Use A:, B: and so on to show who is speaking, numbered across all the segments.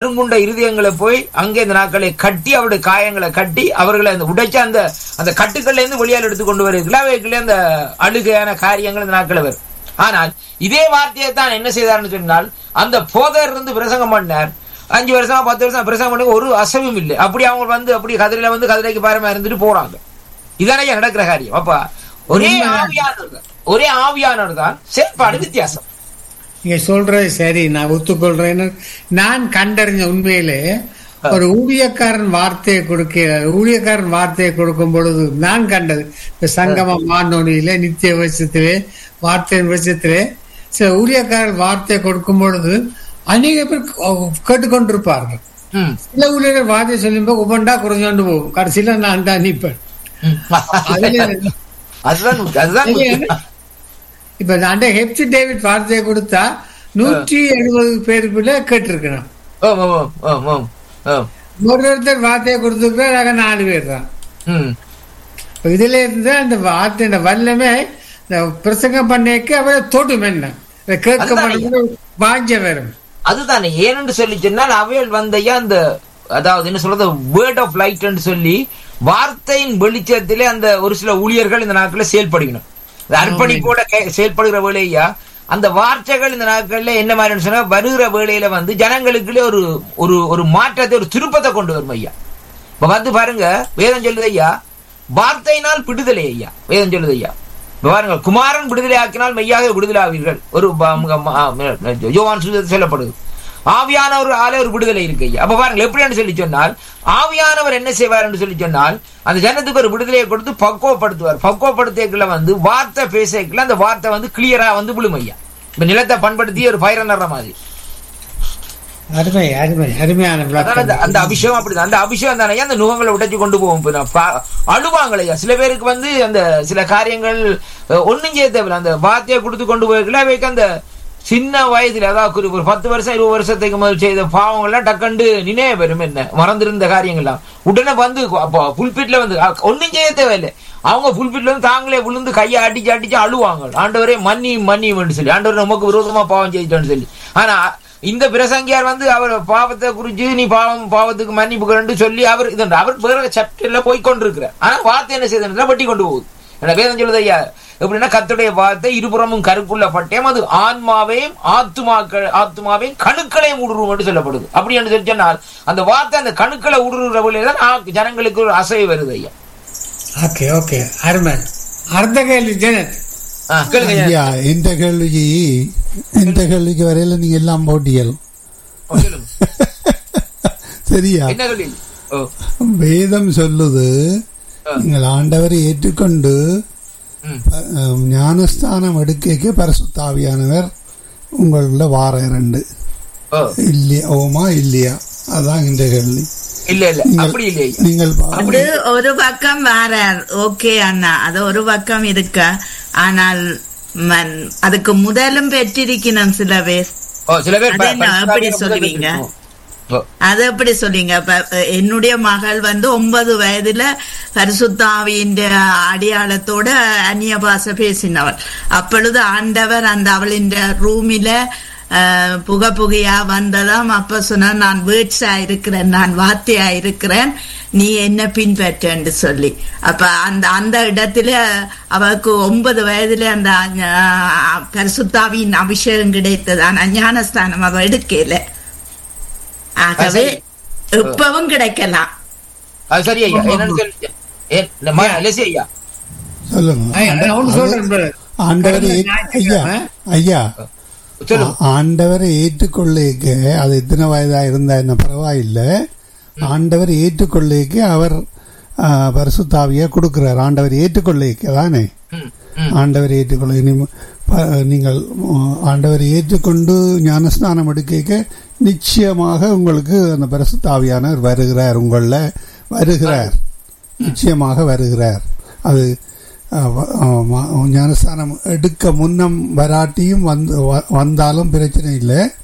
A: நட்டுங்குண்ட இருதயங்களை போய் அங்கே இந்த நாட்களை கட்டி அவருடைய காயங்களை கட்டி அவர்களை அந்த உடைச்ச அந்த அந்த கட்டுக்கள்ல இருந்து வெளியால் எடுத்து கொண்டு வருகிறீர்களா அவைகளே அந்த அழுகையான காரியங்கள் இந்த நாட்களை வரும் ஆனால் இதே வார்த்தையை தான் என்ன செய்தார்னு சொன்னால் அந்த போதர் இருந்து பிரசங்கம் பண்ணார் அஞ்சு வருஷமா பத்து வருஷம் பிரசங்கம் பண்ணி ஒரு அசைவும் இல்லை அப்படி அவங்க வந்து அப்படி கதிரையில வந்து கதிரைக்கு பாரமா இருந்துட்டு போறாங்க இதானே நடக்கிற காரியம் அப்ப ஒரே ஆவியானவர் தான் ஒரே ஆவியானவர் தான் செயற்பாடு வித்தியாசம்
B: நீங்க சொல்றது சரி நான் ஒத்துக்கொள்றேன்னு நான் கண்டறிஞ்ச உண்மையிலே ஒரு ஊழியக்காரன் வார்த்தையை கொடுக்க ஊழியக்காரன் வார்த்தையை கொடுக்கும் பொழுது நான் கண்டது இந்த சங்கம மாநொடியில நித்திய வசத்திலே வார்த்தையின் வசத்திலே சில ஊழியக்காரன் வார்த்தையை கொடுக்கும் பொழுது அநேக பேர் கேட்டுக்கொண்டிருப்பார்கள்
A: ம்.
B: சில ஊழியர்கள் வார்த்தையை சொல்லும்போது உபண்டா குறைஞ்சோண்டு போகும் கடைசியில நான் தான் நிற்பேன்
A: ம்.
B: அதுல
A: அதுதான் உண்மை, அதுதான் உண்மை.
B: இப்ப அந்த ஹெப்சி டேவிட் வார்த்தையை கொடுத்தா நூற்றி எழுபது பேருக்குள்ள கேட்டிருக்கணும்
A: ஓம், ஓம், ஓம், ஓம், ஓம், ஓம்.
B: ஒரு ஒருத்தர் வார்த்தையை கொடுத்துருக்காங்க நாலு பேர் தான்
A: ம்.
B: இப்ப இதுல இருந்து அந்த வார்த்தை வல்லமே இந்த பிரசங்கம் பண்ணிக்கு அவரை தொடும் என்ன இதை கேட்க
A: அதுதான்
B: மாட்டேங்குது வாஞ்ச வரும்
A: அதுதானே ஏனென்று சொல்லி சொன்னால் அவைகள் வந்தையா அந்த அதாவது என்ன சொல்றது வேர்ட் ஆஃப் லைட் என்று சொல்லி வார்த்தையின் வெளிச்சத்திலே அந்த ஒரு சில ஊழியர்கள் இந்த நாட்களில் செயல்படுகணும் அந்த அர்ப்பணிப்போட கே- செயல்படுகிற வேலையா அந்த வார்த்தைகள் இந்த நாட்கள்ல என்ன மாதிரி சொன்னா வருகிற வேலையில வந்து ஜனங்களுக்குள்ளே ஒரு ஒரு ஒரு மாற்றத்தை ஒரு திருப்பத்தை கொண்டு வரும் ஐயா இப்ப வந்து பாருங்க வேதம் சொல்லுது ஐயா வார்த்தையினால் விடுதலை ஐயா வேதம் சொல்லுது ஐயா இப்ப பாருங்க குமாரன் விடுதலை ஆக்கினால் மெய்யாக விடுதலை ஆவீர்கள் ஒரு ப- ம- ம- யோவான் சுவிசேஷத்தில் சொல்லப்படுது ஆவியானவர் ஆல ஒரு விடுதலை இருக்கு ஐயா அப்ப பாருங்க எப்படின்னு சொல்லி சொன்னால் ஆவியானவர் என்ன செய்வார் என்று சொல்லி சொன்னால் அந்த ஜனத்துக்கு ஒரு விடுதலையை கொடுத்து பக்குவப்படுத்துவார் பக்குவப்படுத்தியக்குள்ள வந்து வார்த்தை பேசக்குள்ள அந்த வார்த்தை வந்து கிளியரா வந்து விழும் ஐயா இப்ப நிலத்தை பண்படுத்தி ஒரு பயிர நடுற மாதிரி
B: அருமை அருமை அருமையான
A: அதான் அந்த-
B: விளக்கம்
A: அந்த அபிஷேகம் அப்படிதான் அந்த அபிஷேகம் தானே அந்த நுகங்களை உடைச்சு கொண்டு போவோம் இப்ப நான் பா- அழுவாங்களையா சில பேருக்கு வந்து அந்த சில காரியங்கள் அஹ், ஒண்ணும் செய்ய தேவையில்ல அந்த வார்த்தையை கொடுத்து கொண்டு போயிருக்கல அவைக்கு அந்த சின்ன வயதுல அதாவது ஒரு- ஒரு பத்து வருஷம் இருபது வருஷத்துக்கு முதல் செய்த பாவங்கள்லாம் டக்கண்டு நினைவு வரும் என்ன மறந்திருந்த காரியங்கள்லாம் உடனே வந்து அப்போ புல்பிட்ல வந்து அ- ஒண்ணும் செய்ய தேவையில்லை அவங்க புல்பிட்ல வந்து தாங்களே விழுந்து கையை அடிச்சு அடிச்சு அழுவாங்க ஆண்டவரே மன்னி மன்னி சொல்லி ஆண்டவர் நமக்கு விரோதமா பாவம் செய்துட்டோன்னு சொல்லி ஆனா இந்த பிரசங்கியார் வந்து அவர் பாவத்தை குறிச்சு நீ பாவம் பாவத்துக்கு மன்னிப்பு கண்டு சொல்லி அவர் இது அவர் வேற சாப்டர்ல போய் கொண்டிருக்கிறார் ஆனா வார்த்தை என்ன செய்யுதுன்னா வெட்டி கொண்டு போகுது என்ன வேதம் சொல்லுது ஐயா எப்படின்னா கத்துடைய வார்த்தை இருபுறமும் கருக்குள்ள பட்டயம் அது ஆன்மாவையும் ஆத்துமாக்கள் ஆத்துமாவையும் கணுக்களையும் ஊடுருவும் என்று சொல்லப்படுது அப்படி என்று சொல்லி சொன்னால் அந்த வார்த்தை அந்த கணுக்களை ஊடுருவுற வழியில தான் ஆ- ஜனங்களுக்கு ஒரு அசை வருது ஐயா
B: ஓகே ஓகே அருமை அடுத்த கேள்வி ஜெனத்
A: ஆ, கேளுங்க ஐயா.
C: ஐயா இந்த கேள்விக்கு இந்த கேள்விக்கு வரையில நீங்க எல்லாம் போட்டியல்
A: ஓ, சொல்லுங்க
C: சரியா
A: என்ன கேள்வி ஓ
C: வேதம் சொல்லுது நீங்கள் ஆண்டவரை ஏற்றுக்கொண்டு
A: ம்.
C: அஹ், ஞானஸ்தானம் எடுக்க பரசுத்தாவியானவர் உங்கள வார இரண்டு
A: ஓ
C: இல்லையா ஓமா இல்லையா அதான் இந்த கேள்வி
A: இல்ல இல்ல
C: நீங்கள்
A: அப்படி இல்லை ஐயா
C: நீங்கள் பா-
D: அது ஒரு பக்கம் வாரார் ஓகே அண்ணா அது ஒரு பக்கம் இருக்க ஆனால் மன்- அதுக்கு முதலும் பெற்றிருக்கணும் சில பேர்
A: ஓ சில பேர்
D: அது
A: ப-
D: என்ன,
A: பரிசுத்த
D: எப்படி
A: ஆவியானவர்
D: சொல்லுவீங்க?
A: ஓ
D: அது எப்படி சொல்றீங்க இப்ப, அஹ், என்னுடைய மகள் வந்து ஒன்பது வயதுல பரிசுத்தாவியின் அடையாளத்தோட அந்நிய பாஷை பேசினவள் அப்பொழுது ஆண்டவர் அந்த அவளின் ரூமில அஹ், புக புகையா வந்ததாம் அப்ப சொன்னா நான் வேர்ட்ஸா இருக்கிறேன் நான் வார்த்தையா இருக்கிறேன் நீ என்ன பின்பற்றன்னு சொல்லி அப்ப அந்த அந்த இடத்துல அவளுக்கு ஒன்பது வயதுல அந்த அஹ், பரிசுத்தாவியின் அபிஷேகம் கிடைத்தது ஆனா ஞானஸ்தானம் அவ எடுக்கல ஆகவே இப்பவும் கிடைக்கலாம்
A: அது சரி ஐயா என்னன்னு சொல்லி ஏ, இந்த ம- லெசி ஐயா
C: சொல்லுங்க
B: அவனு சொல்றேன் brother.
C: ஆண்டவரை ஏற்று- ஐயா ஐயா
A: சொல்லுங்க
C: ஆ- ஆண்டவரை ஏற்றுக்கொள்ளேக்கு அது எத்தனை வயதா இருந்தா என்ன பரவாயில்லை ஆண்டவர் ஏற்றுக்கொள்ளேக்கு அவர் ஆ, பரிசுத்தாவியை கொடுக்கிறார் ஆண்டவர் ஏற்றுக்கொள்ளேக்கு தானே
A: ம், ம்.
C: ஆண்டவர் ஏற்றுக்கொள்ள இனி ப- நீங்கள் உம், ஆண்டவரை ஏற்றுக்கொண்டு ஞானஸ்நானம் எடுக்க நிச்சயமாக உங்களுக்கு அந்த பரிசுத்தாவியானவர் வருகிறார் உங்களில் வருகிறார் நிச்சயமாக வருகிறார் அது அஹ், வ- அஹ், ம- ஞானஸ்தானம் எடுக்க முன்னம் வராட்டியும் வந்து வ- வந்தாலும் பிரச்சனை இல்லை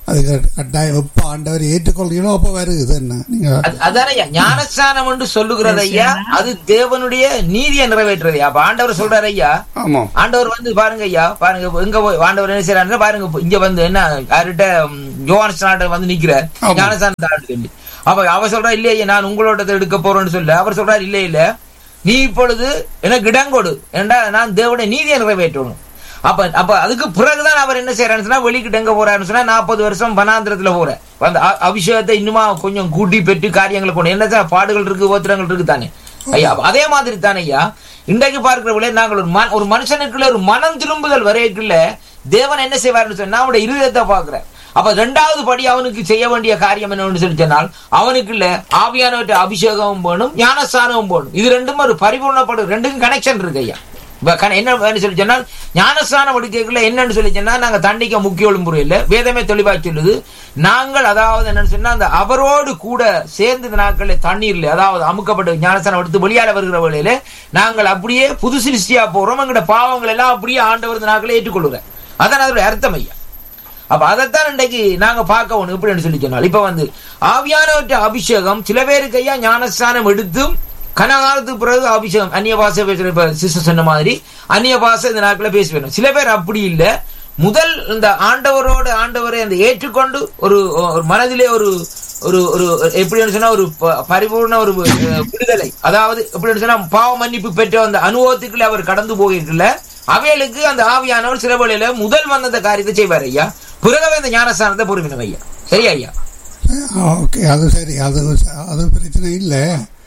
C: அது கட்டாயம் எப்ப ஆண்டவர் ஏற்றுக்கொள்கிறீங்களோ அப்ப வருது என்ன நீங்க
A: அது- அதானே ஐயா ஞானஸ்தானம் என்று சொல்லுகிறது ஐயா அது தேவனுடைய நீதியை நிறைவேற்றுறது அப்ப ஆண்டவர் சொல்றாரு ஐயா
C: ஆமாம்
A: ஆண்டவர் வந்து பாருங்க ஐயா பாருங்க இப்ப எங்க போய் ஆண்டவர் என்ன செய்யறாரு பாருங்க இப்ப இங்க வந்து என்ன யார்கிட்ட யோகானஸ்தான வந்து நிக்கிறார்
C: ஆமா.
A: ஞானஸ்தானத்தை சொல்லி அப்ப அவர் சொல்றா இல்ல ஐயா நான் உங்களோட எடுக்க போறேன்னு சொல்ல அவர் சொல்றாரு இல்ல இல்ல நீ இப்பொழுது எனக்கு இடம் கொடு ஏண்டா நான் தேவனுடைய நீதியை நிறைவேற்றணும் அப்ப அப்ப அதுக்கு பிறகுதான் அவர் என்ன செய்யறாருன்னு சொன்னா வெளிக்கிட்டு எங்க போறாருன்னு சொன்னா நாற்பது வருஷம் வனாந்திரத்துல போற அந்த அ- அபிஷேகத்தை இன்னுமா கொஞ்சம் கூட்டி பெற்று காரியங்களை கொண்டு என்ன சார் பாடுகள் இருக்கு ஓத்திரங்கள் இருக்கு தானே ஐயா அப்ப அதே மாதிரி தானே ஐயா இன்றைக்கு பார்க்கிறவங்களே நாங்கள் ஒரு மன ஒரு மனுஷனுக்குள்ள ஒரு மனம் திரும்புதல் வரைக்குள்ள தேவன் என்ன செய்வார்னு சொன்னா அவனுடைய இருதயத்தை பார்க்கிறேன் அப்ப ரெண்டாவது படி அவனுக்கு செய்ய வேண்டிய காரியம் என்னன்னு சொல்லி சொன்னால் அவனுக்குள்ள ஆவியானவற்றை அபிஷேகமும் வேணும் ஞானஸ்தானமும் வேணும் இது ரெண்டும் ஒரு பரிபூர்ணப்படும் ரெண்டுக்கும் கனெக்ஷன் இருக்கு ஐயா இப்ப கன- என்ன வேணும்னு சொல்லி சொன்னால் ஞானஸ்தானம் எடுக்கல என்னன்னு சொல்லி சொன்னா நாங்க தண்டிக்க முக்கிய ஒழுங்குமுறை இல்ல வேதமே தெளிவா சொல்லுது நாங்கள் அதாவது என்னன்னு சொன்னா அந்த அவரோடு கூட சேர்ந்த இந்த நாட்களில் தண்ணீர்ல அதாவது அமுக்கப்பட்ட ஞானஸ்தானம் எடுத்து வெளியால வருகிற வேளையில நாங்கள் அப்படியே புது சிருஷ்டியா போறோம் எங்கட பாவங்கள் எல்லாம் அப்படியே ஆண்டவர் இந்த நாட்களை ஏற்றுக்கொள்கிறேன் அதான் அதோட அர்த்தம் ஐயா அப்ப அதைத்தான் இன்றைக்கு நாங்க பார்க்கணும் எப்படின்னு சொல்லி சொன்னால் இப்ப வந்து ஆவியானவற்ற அபிஷேகம் சில பேருக்கு ஐயா ஞானஸ்தானம் எடுத்தும் கனகாலத்துக்கு பிறகு அபிஷேகம் அந்நிய பாஷை பேசுற இப்ப சிஸ்டர் சொன்ன மாதிரி அந்நிய பாஷை இந்த நாட்கள பேசி வேணும் சில பேர் அப்படி இல்ல முதல் இந்த ஆண்டவரோட ஆண்டவரை அந்த ஏற்றுக்கொண்டு ஒரு ஒரு மனதிலே ஒரு ஒரு ஒரு எப்படின்னு சொன்னா ஒரு ப- பரிபூர்ண ஒரு அஹ், விடுதலை அதாவது எப்படின்னு சொன்னா பாவ மன்னிப்பு பெற்ற அந்த அனுபவத்துக்குள்ள அவர் கடந்து போயிருக்கல அவைகளுக்கு அந்த ஆவியானவர் சில வேளையில முதல் வந்த அந்த காரியத்தை செய்வார் ஐயா பிறகவே அந்த ஞானஸ்தானத்தை பொறுமினம் ஐயா சரியா ஐயா
C: ஓகே அது சரி அது அது பிரச்சனை இல்லை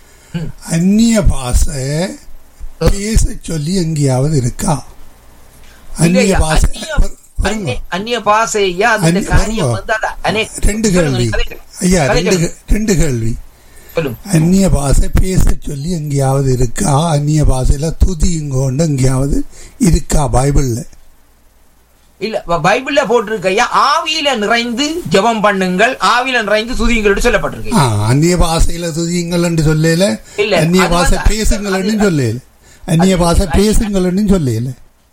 C: அந்நிய பாஷை பேச சொல்லி எங்கேயாவது இருக்கா அந்நிய
A: இல்லையா,
C: பாஷை
A: அந்நிய-
C: பாருங்க.
A: அந்நிய- அந்நிய பாசை ஐயா அந்த
C: அந்நிய-
A: காரியம்
C: பாருங்க.
A: வந்து அத- அநே-
C: ரெண்டு
A: சொல்லுங்க,
C: கேள்வி
A: கதைங்க.
C: ஐயா ரெண்டு
A: கதைங்க.
C: கே- ரெண்டு கேள்வி
A: சொல்லுங்க
C: அந்நிய பாஷை பேச சொல்லி எங்கேயாவது இருக்கா அந்நிய பாஷையில துதியுங்கோண்டு எங்கேயாவது இருக்கா பைபிள்ல
A: இல்ல ப- பைபிள்ல போட்டிருக்க ஐயா ஆவியில நிறைந்து ஜெபம் பண்ணுங்கள் ஆவியில நிறைந்து துதியுங்கள் சொல்லப்பட்டிருக்கு
C: ஆ, அந்நிய பாஷையில துதியுங்கள்னு சொல்லல
A: இல்ல,
C: அந்நிய
A: அது
C: பாஷை
A: வந்து-
C: பேசுங்கள்னு
A: அது-
C: சொல்லல அந்நிய
A: அது-
C: பாஷை
A: அது-
C: பேசுங்கள்னு சொல்லல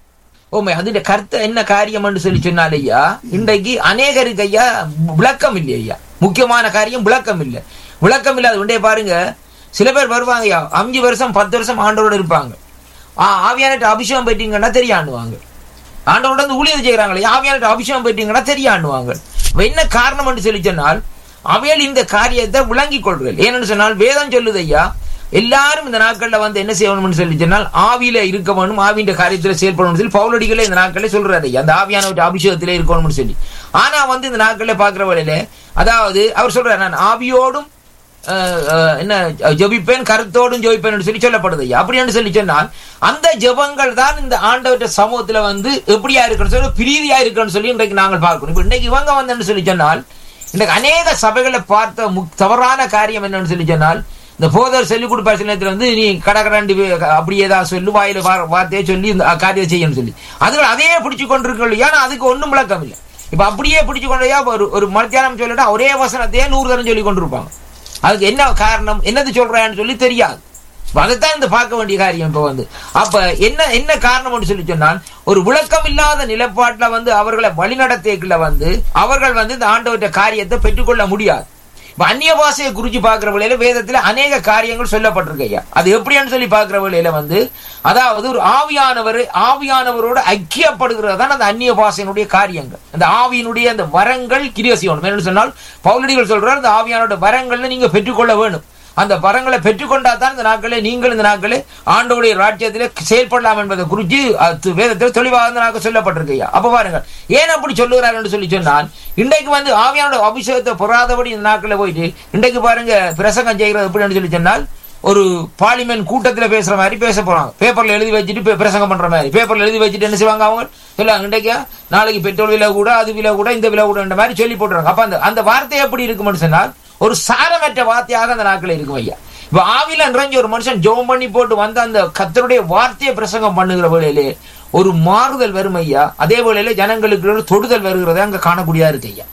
A: ஓமே அதுல கருத்து என்ன காரியம் சொல்லி சொன்னால் ஐயா இன்றைக்கு அநேகருக்கு ஐயா விளக்கம் இல்லை ஐயா முக்கியமான காரியம் விளக்கம் இல்லை விளக்கம் இல்லாத உண்டே பாருங்க சில பேர் வருவாங்க ஐயா அஞ்சு வருஷம் பத்து வருஷம் ஆண்டோட இருப்பாங்க ஆ ஆவியானிட்ட அபிஷேகம் பெற்றீங்கன்னா தெரியாண்டுவாங்க ஆண்டவரோட வந்து ஊழியர் செய்கிறாங்களே ஆவியானிட்ட அபிஷேகம் பெற்றீங்கன்னா தெரியாண்டுவாங்க இப்ப என்ன காரணம் சொல்லி சொன்னால் அவையில் இந்த காரியத்தை விளங்கிக் கொள்கள் ஏன்னு சொன்னால் வேதம் சொல்லுது ஐயா எல்லாரும் இந்த நாட்கள்ல வந்து என்ன செய்யணும்னு சொல்லி சொன்னால் ஆவியில இருக்க வேணும் ஆவியின் காரியத்துல செயல்படணும்னு சொல்லி பவுலடிகளே இந்த நாட்களே சொல்றாரு ஐயா அந்த ஆவியான ஒரு அபிஷேகத்திலே இருக்கணும்னு சொல்லி ஆனா வந்து இந்த நாட்கள்ல பாக்குற வேளையில அதாவது அவர் சொல்றாரு நான் ஆவியோடும் அஹ், அஹ், என்ன ஜெபிப்பேன் கருத்தோடும் ஜெபிப்பேன் சொல்லி சொல்லப்படுது ஐயா அப்படின்னு சொல்லி சொன்னால் அந்த ஜெபங்கள் தான் இந்த ஆண்டவற்ற சமூகத்துல வந்து எப்படியா இருக்குன்னு சொல்லி பிரீதியா இருக்குன்னு சொல்லி இன்றைக்கு நாங்கள் பார்க்கணும் இப்ப இன்னைக்கு இவங்க வந்து சொல்லி சொன்னால் இன்றைக்கு அநேக சபைகளை பார்த்த முக்- தவறான காரியம் என்னன்னு சொல்லி சொன்னால் இந்த போதர் சொல்லிக் கொடுப்பார் சில நேரத்துல வந்து நீ கடகடாண்டு அப்படி ஏதாவது சொல்லு வாயில வா- வார்த்தையை சொல்லி இந்த காரியம் செய்யணும்னு சொல்லி அதுகள் அதையே பிடிச்சு கொண்டிருக்கோம் ஏன்னா அதுக்கு ஒண்ணும் விளக்கம் இல்லை இப்ப அப்படியே பிடிச்சு கொண்டையா ஒரு ஒரு மத்தியானம் சொல்லிட்டா ஒரே வசனத்தையே நூறு தரம் சொல்லி கொண்டிருப்பாங்க அதுக்கு என்ன காரணம் என்னது சொல்றான்னு சொல்லி தெரியாது இப்ப அதைத்தான் இந்த பார்க்க வேண்டிய காரியம் இப்ப வந்து அப்ப என்ன என்ன காரணம்னு சொல்லி சொன்னால் ஒரு விளக்கம் இல்லாத நிலப்பாட்டுல வந்து அவர்களை வழிநடத்தியக்குள்ள வந்து அவர்கள் வந்து இந்த ஆண்டவற்ற காரியத்தை பெற்றுக்கொள்ள முடியாது இப்ப அந்நிய பாஷையை குறிச்சு பார்க்கிற வேளையில வேதத்துல அநேக காரியங்கள் சொல்லப்பட்டிருக்கு ஐயா அது எப்படின்னு சொல்லி பார்க்கிற வேளையில வந்து அதாவது ஒரு ஆவியானவர் ஆவியானவரோட ஐக்கியப்படுகிறது தான் அந்த அந்நிய பாஷையினுடைய காரியங்கள் அந்த ஆவியினுடைய அந்த வரங்கள் கிரிய செய்யணும் என்னன்னு சொன்னால் பவுலடிகள் சொல்றாரு அந்த ஆவியானோட வரங்கள்ல நீங்க பெற்றுக்கொள்ள வேணும் அந்த வரங்களை பெற்றுக்கொண்டா தான் இந்த நாட்களே நீங்கள் இந்த நாட்களே ஆண்டோடைய ராஜ்யத்திலே செயல்படலாம் என்பதை குறித்து அது வேதத்தில் தெளிவாக இந்த நாட்கள் சொல்லப்பட்டிருக்கு ஐயா அப்ப பாருங்க ஏன் அப்படி சொல்லுகிறார் என்று சொல்லி சொன்னால் இன்றைக்கு வந்து ஆவியானோட அபிஷேகத்தை பொறாதபடி இந்த நாட்களில் போயிட்டு இன்றைக்கு பாருங்க பிரசங்கம் செய்கிறது எப்படின்னு சொல்லி சொன்னால் ஒரு பார்லிமெண்ட் கூட்டத்துல பேசுற மாதிரி பேச போறாங்க பேப்பர்ல எழுதி வச்சுட்டு பே- பிரசங்கம் பண்ற மாதிரி பேப்பர்ல எழுதி வச்சுட்டு என்ன செய்வாங்க அவங்க சொல்லுவாங்க இன்றைக்கு நாளைக்கு பெட்ரோல் விலை கூட அது விலை கூட இந்த விலை கூட மாதிரி சொல்லி போட்டுறாங்க அப்ப அந்த அந்த வார்த்தை எப்படி இருக்கும்னு சொன்னால் ஒரு சாரமற்ற வார்த்தையாக அந்த நாட்கள் இருக்கும் ஐயா இப்ப ஆவில நிறைஞ்ச ஒரு மனுஷன் ஜெபம் பண்ணி போட்டு வந்து அந்த கத்தருடைய வார்த்தையை பிரசங்கம் பண்ணுகிற வேளையிலே ஒரு மாறுதல் வரும் ஐயா அதே வேளையில ஜனங்களுக்கு ஒரு தொடுதல் வருகிறத அங்க காணக்கூடியதா இருக்கு ஐயா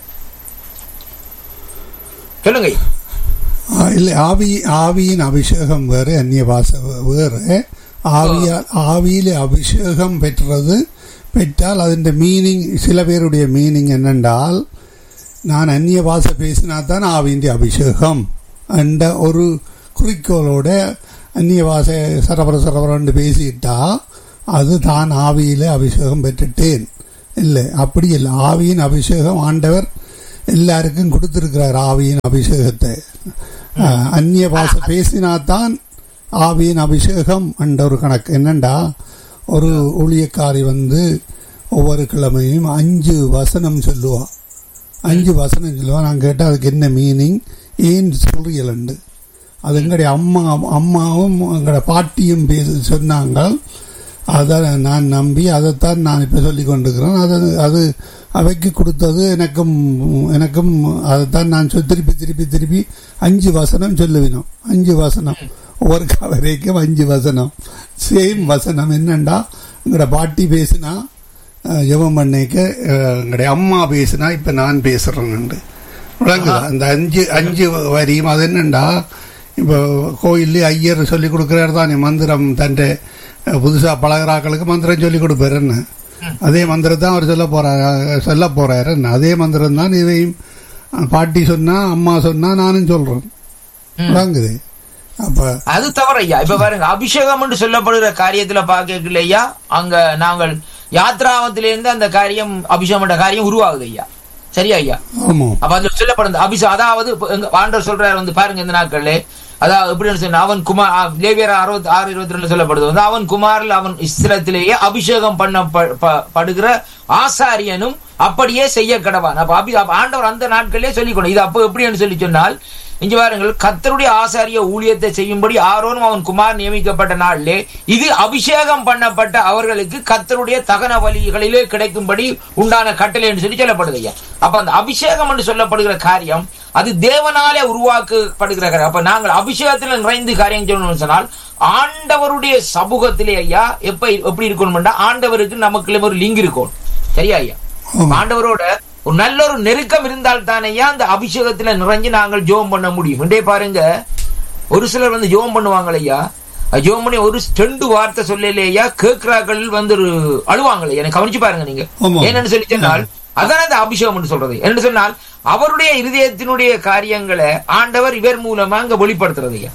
A: சொல்லுங்க ஐயா
C: ஆ, இல்லை ஆவி ஆவியின் அபிஷேகம் வேறு அந்நிய பாஷை வே- வேறு ஆவியா ஆவியிலே அபிஷேகம் பெற்றது பெற்றால் அதன் மீனிங் சில பேருடைய மீனிங் என்னென்றால் நான் அந்நிய பாஷை பேசினா தான் ஆவியின் அபிஷேகம் என்ற ஒரு குறிக்கோளோட அந்நிய பாஷை சரபர சரபரன்னு பேசிட்டா அது தான் ஆவியில அபிஷேகம் பெற்றுட்டேன் இல்லை அப்படி இல்லை ஆவியின் அபிஷேகம் ஆண்டவர் எல்லாருக்கும் கொடுத்திருக்கிறார் ஆவியின் அபிஷேகத்தை அஹ், அந்நிய பாஷை பேசினாதான் ஆவியின் அபிஷேகம் என்ற ஒரு கணக்கு என்னண்டா ஒரு ஊழியக்காரி வந்து ஒவ்வொரு கிழமையும் அஞ்சு வசனம் சொல்லுவா அஞ்சு வசனம் சொல்லுவா நான் கேட்டால் அதுக்கு என்ன மீனிங் ஏன் சொல்றீங்களண்டு அது எங்களுடைய அம்மா அம்மாவும் எங்களோட பாட்டியும் பேச சொன்னாங்க அதை நான் நம்பி அதைத்தான் நான் இப்போ சொல்லி கொண்டிருக்கிறேன் அது அது அவைக்கு கொடுத்தது எனக்கும் எனக்கும் அதைத்தான் நான் சொல் திருப்பி திருப்பி திருப்பி அஞ்சு வசனம் சொல்லுவினோம் அஞ்சு வசனம் ஒவ்வொரு கவரைக்கும் அஞ்சு வசனம் சேம் வசனம் என்னண்டா எங்களோட பாட்டி பேசினா அஹ், ஜெபம் பண்ணிக்க அஹ், எங்களுடைய அம்மா பேசினா இப்போ நான் பேசுகிறேன்னு விளங்குதா அந்த அஞ்சு அஞ்சு வரியும் அது என்னண்டா இப்போ கோயில்ல ஐயர் சொல்லி கொடுக்குறாரு தானே மந்திரம் தன்னை புதுசாக பழகிறாக்களுக்கு மந்திரம் சொல்லி கொடுப்பாரு என்ன அதே மந்திரம் தான் அவர் சொல்ல போறாரு சொல்ல போறாரு என்ன அதே மந்திரம் தான் இதையும் பாட்டி சொன்னா அம்மா சொன்னா நானும் சொல்றேன் விளங்குது அப்ப
A: அது தவறு ஐயா இப்ப பாருங்க அபிஷேகம் என்று சொல்லப்படுகிற காரியத்துல பாக்கல ஐயா அங்க நாங்கள் யாத்ராவத்திலிருந்து அந்த காரியம் அபிஷேகம் என்ற காரியம் உருவாகுது ஐயா சரியா ஐயா
C: ஆமாம்
A: அப்ப அதுல சொல்லப்படுது அபிஷேகம் அதாவது இப்ப எங்க ஆண்டவர் சொல்றாரு வந்து பாருங்க இந்த நாட்கள்ல அதாவது எப்படின்னு சொன்னா அவன் குமார் லேவியர் அறுபத்தி ஆறு இருபத்தி ரெண்டு சொல்லப்படுது வந்து அவன் குமாரில் அவன் இஸ்லத்திலேயே அபிஷேகம் பண்ண ப- ப- படுகிற ஆசாரியனும் அப்படியே செய்ய கடவான் அப்ப அபி அப்ப ஆண்டவர் அந்த நாட்களிலே சொல்லிக்கணும் இது அப்போ எப்படின்னு சொல்லி சொன்னால் இங்க பாருங்கள் கத்தருடைய ஆசாரிய ஊழியத்தை செய்யும்படி ஆரோனும் அவன் குமார் நியமிக்கப்பட்ட நாளிலே இது அபிஷேகம் பண்ணப்பட்ட அவர்களுக்கு கத்தருடைய தகன வழிகளிலே கிடைக்கும்படி உண்டான கட்டளை என்று சொல்லி சொல்லப்படுது ஐயா அப்ப அந்த அபிஷேகம் என்று சொல்லப்படுகிற காரியம் அது தேவனாலே உருவாக்கப்படுகிற காரியம் அப்ப நாங்கள் அபிஷேகத்தில் நிறைந்து காரியம் சொல்லணும்னு சொன்னால் ஆண்டவருடைய சமூகத்திலே ஐயா எப்ப எப்படி இருக்கணும்னா ஆண்டவருக்கு நமக்குள்ள ஒரு லிங்க் இருக்கும் சரியா ஐயா
C: ஆமா.
A: ஆண்டவரோட ஒரு நல்ல ஒரு நெருக்கம் இருந்தால் தானேயா அந்த அபிஷேகத்துல நிறைஞ்சு நாங்கள் ஜோம் பண்ண முடியும் இன்றே பாருங்க ஒரு சிலர் வந்து ஜோம் பண்ணுவாங்க ஐயா ஜோம் பண்ணி ஒரு ரெண்டு வார்த்தை சொல்லலையா கேட்கிறார்கள் வந்து ஒரு அழுவாங்களே எனக்கு கவனிச்சு பாருங்க நீங்க
C: ஆமா.
A: என்னன்னு சொல்லி சொன்னால் அதான் அந்த அபிஷேகம் என்று சொல்றது என்று சொன்னால் அவருடைய இருதயத்தினுடைய காரியங்களை ஆண்டவர் இவர் மூலமா அங்க வெளிப்படுத்துறது ஐயா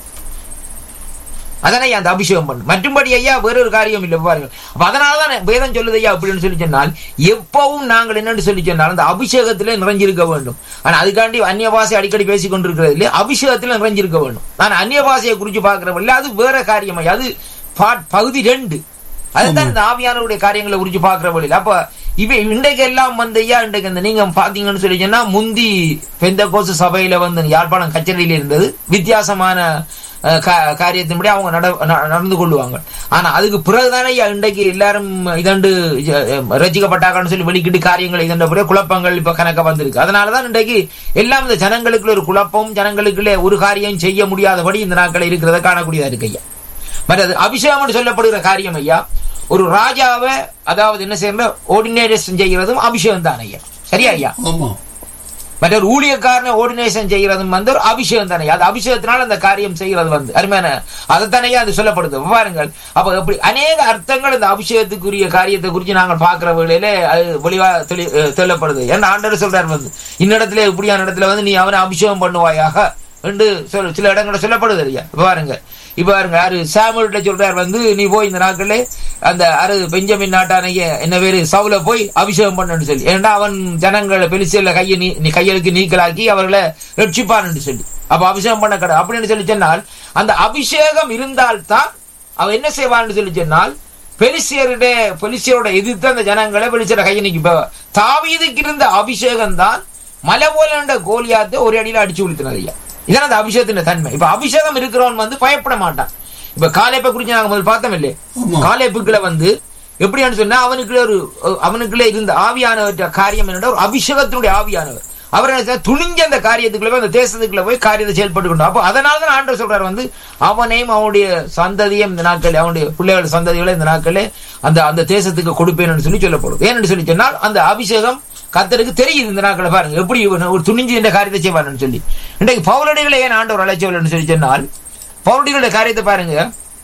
A: அதனை அந்த அபிஷேகம் பண்ணு மற்றும்படி ஐயா வேறொரு காரியம் இல்லை பாருங்க அப்ப அதனாலதான் வேதம் சொல்லுது ஐயா அப்படின்னு சொல்லி சொன்னால் எப்பவும் நாங்கள் என்னன்னு சொல்லி சொன்னால் அந்த அபிஷேகத்திலே நிறைஞ்சிருக்க வேண்டும் ஆனா அதுக்காண்டி அந்நிய பாஷை அடிக்கடி பேசிக் கொண்டிருக்கிறது இல்லையா அபிஷேகத்தில் நிறைஞ்சிருக்க வேண்டும் நான் அந்நிய பாஷையை குறித்து பார்க்கிறவங்க அது வேற காரியம் ஐயா அது part- பகுதி ரெண்டு அதுதான் இந்த ஆவியானவருடைய காரியங்களை குறித்து பார்க்கிற வழியில் அப்ப இவை இன்றைக்கு எல்லாம் வந்து ஐயா இன்றைக்கு இந்த நீங்க பாத்தீங்கன்னு சொல்லி சொன்னா முந்தி பெந்த கோசு சபையில வந்து யாழ்ப்பாணம் கச்சேரியில இருந்தது வித்தியாசமான அஹ், கா- காரியத்தின்படி அவங்க நட- ந- நடந்து கொள்ளுவாங்க ஆனா அதுக்கு பிறகுதானே ஐயா இன்றைக்கு எல்லாரும் இதண்டு ரசிக்கப்பட்டாங்கன்னு சொல்லி வெளிக்கிட்டு காரியங்கள் இதண்ட பிறகு குழப்பங்கள் இப்ப கணக்க வந்திருக்கு அதனாலதான் இன்றைக்கு எல்லாம் இந்த ஜனங்களுக்குள்ள ஒரு குழப்பம் ஜனங்களுக்குள்ளே ஒரு காரியம் செய்ய முடியாதபடி இந்த நாட்கள் இருக்கிறத காணக்கூடியதா இருக்கு ஐயா மற்றது அபிஷேகம் சொல்லப்படுகிற காரியம் ஐயா ஒரு ராஜாவை அதாவது என்ன செய்யணும் ஓர்டினேஷன் செய்கிறதும் அபிஷேகம் தான் ஐயா சரியா ஐயா
C: ஆமா
A: மற்ற ஒரு ஊழியக்காரனை ஓர்டினேஷன் செய்கிறதும் வந்து ஒரு அபிஷேகம் தானே அது அபிஷேகத்தினால அந்த காரியம் செய்கிறது வந்து அருமையான அதைத்தானே அது சொல்லப்படுது பாருங்கள் அப்ப எப்படி அநேக அர்த்தங்கள் இந்த அபிஷேகத்துக்குரிய காரியத்தை குறித்து நாங்கள் பார்க்கிற வேளையில அது வெளிவா தெளி- அஹ் தெள்ளப்படுது ஏன்னா ஆண்டவர் சொல்றாரு வந்து இன்னிடத்துல இப்படியான இடத்துல வந்து நீ அவனை அபிஷேகம் பண்ணுவாயாக என்று சொல் சில இடங்களில் சொல்லப்படுது இல்லையா இப்ப பாருங்க இப்ப பாருங்க யாரு சாமுவேல்ட்ட சொல்றாரு வந்து நீ போய் இந்த நாட்களே அந்த அரு பெஞ்சமின் நாட்டானைய என்ன பேரு சவுல போய் அபிஷேகம் பண்ணுன்னு சொல்லி ஏன்னா அவன் ஜனங்களை பெலிசியல்ல கையை நீ நீ கையெழுக்கு நீக்கலாக்கி அவர்களை ரட்சிப்பான்னு சொல்லி அப்ப அபிஷேகம் பண்ண கடை அப்படின்னு சொல்லி சொன்னால் அந்த அபிஷேகம் இருந்தால்தான் அவன் என்ன செய்வான்னு சொல்லி சொன்னால் பெலிசியருடைய பெலிசியரோட எதிர்த்து அந்த ஜனங்களை பெலிசியர கையை நீக்கி இப்ப தாவீதுக்கு இருந்த அபிஷேகம் தான் மலை போல கோலியாத்தை ஒரு அடியில அடிச்சு விழுத்தினது ஐயா இதான் அந்த அபிஷேகத்தின் தன்மை இப்ப அபிஷேகம் இருக்கிறவன் வந்து பயப்பட மாட்டான் இப்ப காலேப்பை குறிச்சு நாங்க முதல் பார்த்தோம் இல்லையே
C: ஆமா.
A: காலேப்புக்குள்ள வந்து எப்படின்னு சொன்னா அவனுக்குள்ள ஒரு அவனுக்குள்ள இருந்த ஆவியானவர் காரியம் என்னன்னா ஒரு அபிஷேகத்தினுடைய ஆவியானவர் அவர் என்ன செய்தார்? துணிஞ்ச அந்த காரியத்துக்குள்ள போய் அந்த தேசத்துக்குள்ள போய் காரியத்தை செயல்பட்டு கொண்டு அப்போ அதனால தான் ஆண்டவர் சொல்றாரு வந்து அவனையும் அவனுடைய சந்ததியும் இந்த நாட்கள் அவனுடைய பிள்ளைகள் சந்ததிகளை இந்த நாட்களே அந்த அந்த தேசத்துக்கு கொடுப்பேன்னு சொல்லி சொல்லப்படும் ஏன்னு சொல்லி சொன்னால் அந்த அபிஷேகம் கத்தருக்கு தெரியுது இந்த நாட்களை பாருங்க எப்படி இவன் ஒரு துணிஞ்சு இந்த காரியத்தை செய்வான்னு சொல்லி இன்றைக்கு பவுலடிகளை ஏன் ஆண்டவர் அழைச்சவள்னு சொல்லி சொன்னால் பவுலடிகளுடைய காரியத்தை பாருங்க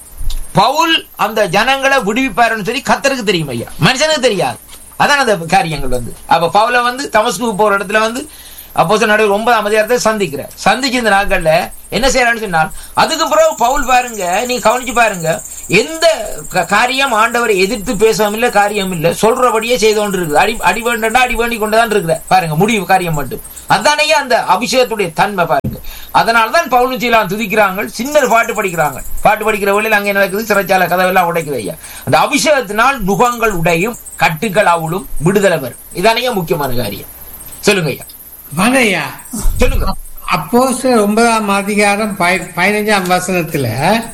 A: பவுல் அந்த ஜனங்களை விடுவிப்பாருன்னு சொல்லி கத்தருக்கு தெரியும் ஐயா மனுஷனுக்கு தெரியாது அதான் அந்த காரியங்கள் வந்து அப்ப பவுல வந்து தமஸ்கு போற இடத்துல வந்து அப்போ நடுவில் ஒன்பதாம் அதிகாரத்தை சந்திக்கிறார் சந்திச்சு இந்த நாட்கள்ல என்ன செய்யறான்னு சொன்னால் அதுக்கு பிறகு பவுல் பாருங்க நீ கவனிச்சு பாருங்க எந்த க- காரியம் ஆண்டவரை எதிர்த்து பேசவும் இல்ல காரியம் இல்ல சொல்றபடியே செய்து கொண்டு இருக்குது அடி அடி வேண்டா அடி வேண்டி கொண்டுதான் இருக்கிற பாருங்க முடிவு காரியம் மட்டும் அதானே அந்த அபிஷேகத்துடைய தன்மை பாருங்க அதனாலதான் பவுலும் சீலான் துதிக்கிறாங்க சின்ன பாட்டு படிக்கிறாங்க பாட்டு படிக்கிற வழியில் அங்கே நடக்குது சிறைச்சாலை கதவெல்லாம் உடைக்குது ஐயா அந்த அபிஷேகத்தினால் நுகங்கள் உடையும் கட்டுக்கள் அவளும் விடுதலை வரும் இதானே முக்கியமான காரியம் சொல்லுங்க ஐயா
B: மனையா
A: சொல்லுங்க
B: அப்போ ஒன்பதாம் அதிகாரம் பய- பதினஞ்சாம் வசனத்துல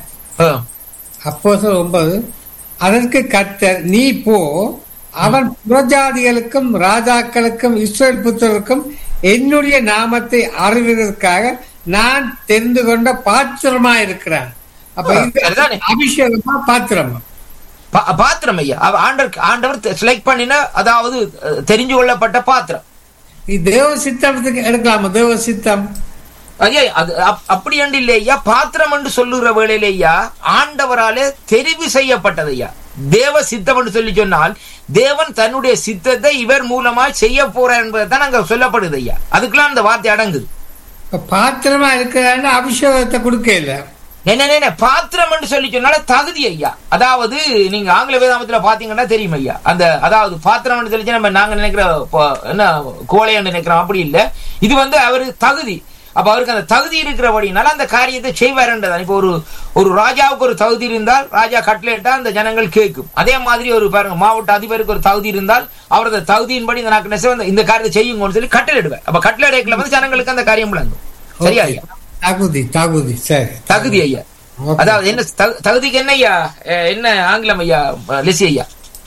A: ஆ.
B: அப்போ ஒன்பது அதற்கு கர்த்தர் நீ போ அவன் புறஜாதிகளுக்கும் ராஜாக்களுக்கும் இஸ்ரேல் புத்தருக்கும் என்னுடைய நாமத்தை அறிவதற்காக நான் தெரிந்து கொண்ட பாத்திரமா இருக்கிறான் அப்ப இது
A: சரிதானே?
B: அபிஷேகமா பாத்திரமா
A: பா- பாத்திரம் ஐயா அவ- ஆண்டவர் ஆண்டவர் செலக்ட் பண்ணின அதாவது அஹ், தெரிஞ்சு கொள்ளப்பட்ட பாத்திரம்
B: இது தேவ சித்தத்துக்கு எடுக்கலாமா தேவ சித்தம்
A: ஐயா அது அப்- அப்படி என்று இல்லை ஐயா பாத்திரம் என்று சொல்லுகிற வேளையில ஐயா ஆண்டவராலே தெரிவு செய்யப்பட்டது ஐயா தேவ சித்தம் என்று சொல்லி சொன்னால் தேவன் தன்னுடைய சித்தத்தை இவர் மூலமாய் செய்ய போறார் என்பதுதான் அங்க சொல்லப்படுது ஐயா அதுக்கெல்லாம் அந்த வார்த்தை அடங்குது
B: இப்ப பாத்திரமா இருக்கிறான்னு அபிஷேகத்தை கொடுக்க இல்ல
A: என்ன என்ன பாத்திரம் என்று சொல்லி சொன்னால தகுதி ஐயா அதாவது நீங்க ஆங்கில வேதாமத்துல பாத்தீங்கன்னா தெரியும் ஐயா அந்த அதாவது பாத்திரம் என்று சொல்லி நம்ம நாங்க நினைக்கிற ப- என்ன கோழைன்னு நினைக்கிறோம் அப்படி இல்ல இது வந்து அவரு தகுதி அப்ப அவருக்கு அந்த தகுதி இருக்கிறபடினால அந்த காரியத்தை செய்வாருன்றதான் இப்போ ஒரு ஒரு ராஜாவுக்கு ஒரு தகுதி இருந்தால் ராஜா கட்லேட்டா அந்த ஜனங்கள் கேட்கும் அதே மாதிரி ஒரு பாருங்க மாவட்ட அதிபருக்கு ஒரு தகுதி இருந்தால் அவரது தகுதியின்படி இந்த நாக்கு நெசவு இந்த- இந்த காரியத்தை செய்யுங்கன்னு சொல்லி கட்டளையிடுவேன் அப்ப கட்டளையிடல வந்து ஜனங்களுக்கு அந்த காரியம் விளங்கும் சரியா ஐயா
B: தகுதி தகுதி சரி
A: தகுதி ஐயா
B: Okay.
A: அதாவது என்ன தகு- தகுதிக்கு என்ன ஐயா அஹ் என்ன ஆங்கிலம் ஐயா அஹ் லெசி ஐயா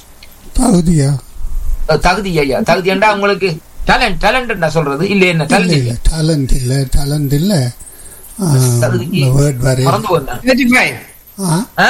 C: தகுதியா
A: அஹ் தகுதி ஐயா தகுதி என்றா உங்களுக்கு டேலண்ட் டேலண்ட் நான் சொல்றது இல்ல என்ன
C: இல்ல
A: டேலண்ட்
C: இல்ல டேலண்ட் இல்ல டேலண்ட் இல்ல
A: தகுதிக்கு
C: வேர்ட் வரை
A: மறந்து போனேன்
B: சர்டிஃபை
C: ஆ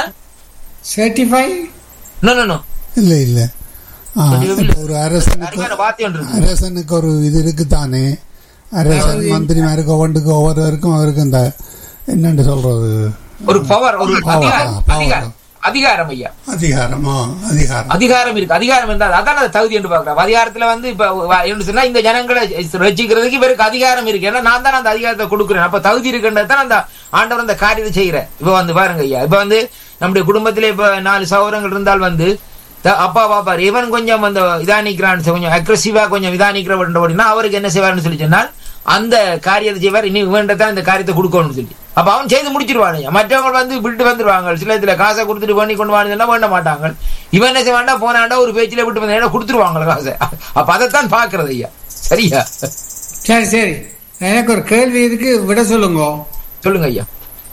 B: சர்டிஃபை
A: நோ நோ நோ
C: இல்ல இல்ல ஆ, இப்ப ஒரு அரசனுக்கு
A: அருமையான வார்த்தை ஒன்று இருக்கு
C: அரசனுக்கு ஒரு இது இருக்குதானே அரசன் மந்திரிமாருக்கு ஒவ்வொன்றுக்கு ஒவ்வொருவருக்கும் அவருக்கு இந்த என்னன்னு சொல்றது
A: ஒரு பவர் ஒரு
C: Power,
A: அதிகாரம்
C: ஆ, power.
A: அதிகாரம் அதிகாரம் ஐயா
C: அதிகாரமா அதிகாரம்
A: அதிகாரம் இருக்கு அதிகாரம் இருந்தால் அதான் அந்த தகுதி என்று பார்க்கிறோம் அதிகாரத்துல வந்து இப்ப வ- என்ன சொன்னா இந்த ஜனங்களை ரசிக்கிறதுக்கு இவருக்கு அதிகாரம் இருக்கு ஏன்னா நான் தான் அந்த அதிகாரத்தை கொடுக்குறேன் அப்ப தகுதி இருக்குன்றது தான் அந்த ஆண்டவர் அந்த காரியத்தை செய்யறேன் இப்ப வந்து பாருங்க ஐயா இப்ப வந்து நம்முடைய குடும்பத்திலே இப்ப நாலு சகோதரங்கள் இருந்தால் வந்து த- அப்பா பாப்பாரு இவன் கொஞ்சம் அந்த இதா நிக்கிறான் கொஞ்சம் அக்ரஸிவா கொஞ்சம் இதா நிக்கிறவன் அப்படின்னா அவருக்கு என்ன செய்வார்னு சொல்லி சொன்னால் அந்த காரியத்தை செய்வார் இனி இவன்தான் இந்த காரியத்தை கொடுக்கணும்னு சொல்லி அப்ப அவன் செய்து முடிச்சிருவானுங்க மற்றவங்க வந்து விட்டு வந்துருவாங்க சில இதுல காசை கொடுத்துட்டு பண்ணி கொண்டு வாங்க வேண்ட மாட்டாங்க இவன் என்ன செய்வாண்டா போனாண்டா ஒரு பேச்சில விட்டு வந்தா கொடுத்துருவாங்க காசை அப்ப அதைத்தான் பாக்குறது ஐயா சரியா
B: சரி சரி எனக்கு ஒரு கேள்வி இருக்கு விட சொல்லுங்க
A: சொல்லுங்க ஐயா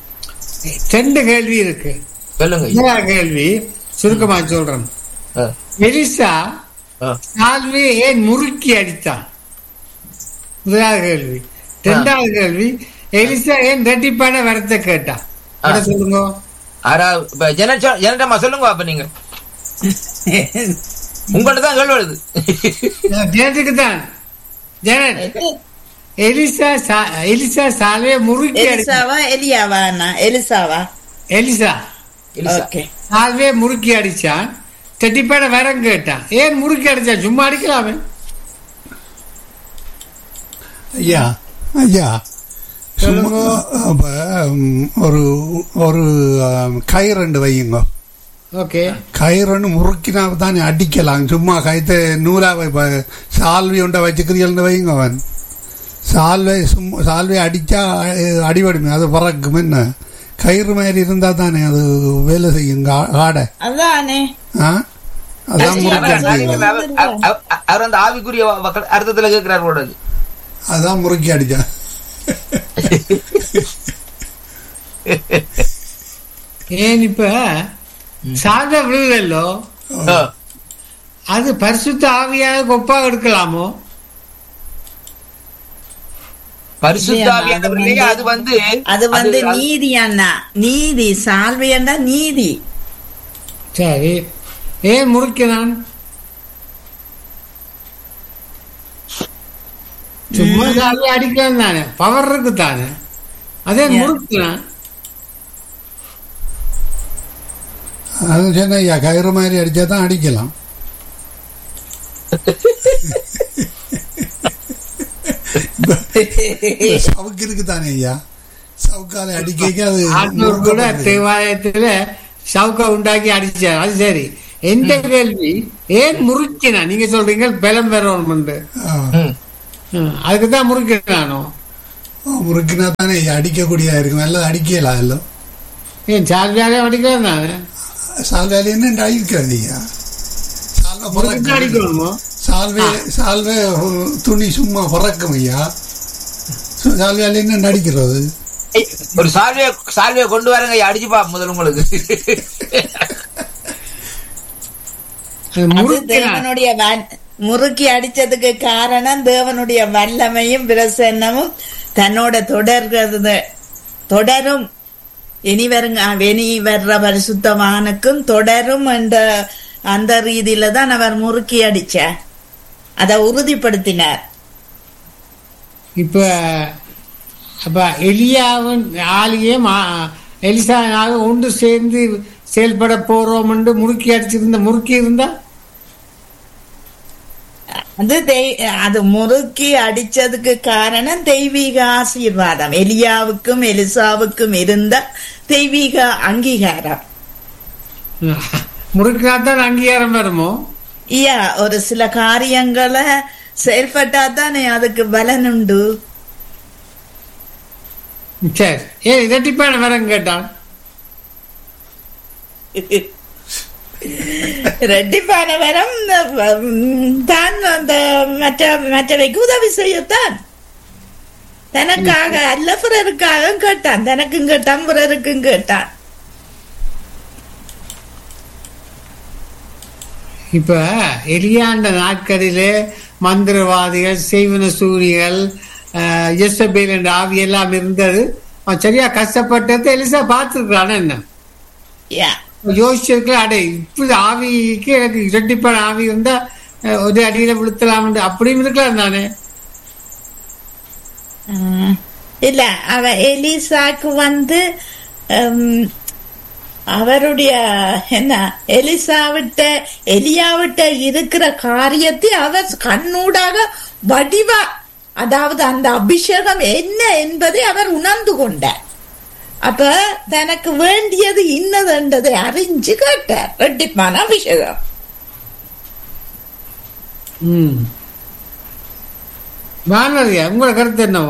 B: ரெண்டு கேள்வி இருக்கு
A: சொல்லுங்க ஐயா
B: முதலாவது கேள்வி சுருக்கமா சொல்றேன்
A: ஆ,
B: எலிசா
A: ஆ.
B: சால்வையை ஏன் முறுக்கி அடித்தான் முதலாவது கேள்வி ரெண்டாவது கேள்வி எலிசா ஏன் ரெட்டிப்பான வரத்தை கேட்டான் விட சொல்லுங்க
A: ஆறா இப்ப ஜன ஜனட்டமா சொல்லுங்க அப்ப நீங்க உங்கள்ட்ட தான் கேள்வி வருது
B: ஜனத்துக்கு தான் ஜனன் எலிசா சா- எலிசா சால்வையை முறுக்கி அடித்தான்
D: எலிசாவா எலியாவா அண்ணா எலிசாவா
B: எலிசா
A: எலிசா.
D: ஓகே
B: சால்வையை முறுக்கி அடிச்சான் ரெட்டிப்பான வரம் கேட்டான் ஏன் முறுக்கி அடிச்சான் சும்மா அடிக்கலாமே
C: ஐயா ஐயா சும்மா அப்ப, ம், ஒரு ஒரு ஆம், கயிறு வையுங்க
B: ஓகே
C: கயிறுன்னு முறுக்கினா தானே அடிக்கலாம் சும்மா கயிற்று நூலாவை இப்ப சால்வி உண்ட வச்சுக்கிறீங்கன்னு வையுங்க அவன் சால்வை சும்மா சால்வை அடிச்சா அஹ், அடிபடுமே அது பறக்கும் என்ன கயிறு மாதிரி இருந்தா தானே அது வேலை செய்யும் கா- ஆடை
D: அதானே
C: ஆ அதான் முறுக்கி
A: அவர்
C: அடிச்சது
A: அவர்- அவர்- அவர் அந்த ஆவிக்குரிய வ- அர்த்தத்துல கேட்கிறார் போல இருக்கு.
C: அதான் முறுக்கி அடிச்சா
B: ஏன் இப்ப சால்வை விழுதல்லோ
A: ஆ.
B: அது பரிசுத்த ஆவியாக ஒப்பாக எடுக்கலாமோ
A: பரிசுத்தாவியானவர்களே அது வந்து
D: அது வந்து
A: அது-
D: நீதி அண்ணா நீதி சால்வையண்டா நீதி
B: சரி ஏன் முறுக்கிறான் சும்மா சால்வை அடிக்கலாம் தானே பவர் இருக்கு தானே அதே
D: Yeah.
B: முறுக்கிறான்
C: அது சொன்ன ஐயா கயிறு மாதிரி அடிச்சா தான் அடிக்கலாம் சவுக்கு இருக்குதானே ஐயா சவுக்கால அடிக்க அது
B: ஆண்டவர் கூட தேவாலயத்துல சவுக்க உண்டாக்கி அடிச்சார் அது சரி எந்த கேள்வி ஏன் முறுக்கினா நீங்க சொல்றீங்க பலம் பெறணும்
C: ஆ.
A: ம்.
B: அதுக்கு தான் முறுக்கினானோ
C: முறுக்குனா தானே ஐயா அடிக்கக்கூடியதா இருக்கும் நல்லது அடிக்கலாம் எல்லாம்
B: ஏன் சார்ஜாலே அடிக்கலாம் தானே
C: சால்வையில என்ன அடிக்கிறது ஐயா சால்வை
B: முறுக்கு
C: பறக்கும்
B: அடிக்கணுமோ
C: சால்வை சால்வை ஒரு துணி சும்மா பறக்கும் ஐயா சு- சால்வையால என்ன அடிக்கிறது
A: ஏய், ஒரு சால்வையை சால்வையை கொண்டு வரங்க ஐயா, அடிச்சு பா முதல்ல உங்களுக்கு
B: அது
D: அது
B: முறுக்கினா
D: தேவனுடைய வன்- முறுக்கி அடிச்சதுக்கு காரணம் தேவனுடைய வல்லமையும் பிரசன்னமும் தன்னோட தொடர்கிறது தொடரும் இனி வருங்க இனி வர்ற பரிசுத்தவானுக்கும் தொடரும் என்ற அந்த ரீதியில தான் அவர் முறுக்கி அடிச்சார் அதை உறுதிப்படுத்தினார்
B: இப்ப அப்ப எலியாவும் ஆலியும் எலிசாவும் ஒன்று சேர்ந்து செயல்பட போறோம் என்று முறுக்கி அடிச்சிருந்த முறுக்கி இருந்தா
D: அது தெய்- அது முறுக்கி அடிச்சதுக்கு காரணம் தெய்வீக ஆசீர்வாதம் எலியாவுக்கும் எலிசாவுக்கும் இருந்த தெய்வீக அங்கீகாரம்
B: முறுக்கினா தான் அங்கீகாரம் வருமோ
D: ஐயா ஒரு சில காரியங்களை செயல்பட்டா தானே அதுக்கு பலன் உண்டு
B: சரி ஏன் இரட்டிப்பான வரம் கேட்டான்
D: ரெட்டிப்பான வரம் உம், தான் அந்த மற்ற மற்றவைக்கு உதவி செய்யத்தான் தனக்காக அல்ல பிறருக்காக கேட்டான் தனக்கும் கேட்டான் பிறருக்கும் கேட்டான்
B: இப்ப எலியாண்ட நாட்களிலே மந்திரவாதிகள் செய்வன சூரிகள் எஸ்எபேல் என்ற ஆவி எல்லாம் இருந்தது அவன் சரியா கஷ்டப்பட்டது எலிசா பார்த்துருக்கான என்ன
D: யா
B: யோசிச்சிருக்கல அடே இப்படி ஆவிக்கு எனக்கு இரட்டிப்பான ஆவி இருந்தா அஹ், ஒரு அடியில விழுத்தலாம் அப்படின்னு இருக்கலாம் தானே
D: ஆஹ், இல்ல அவ எலிசாக்கு வந்து ஹம், அவருடைய என்ன எலிசாவிட்ட எலியாவிட்ட இருக்கிற காரியத்தை அவர் கண்ணூடாக வடிவா அதாவது அந்த அபிஷேகம் என்ன என்பதை அவர் உணர்ந்து கொண்டார் அப்ப தனக்கு வேண்டியது இன்னதென்றதை அறிஞ்சு கேட்டார் ரெட்டிப்பான அபிஷேகம்
B: ம் வானதியா உங்களோட கருத்து என்னவோ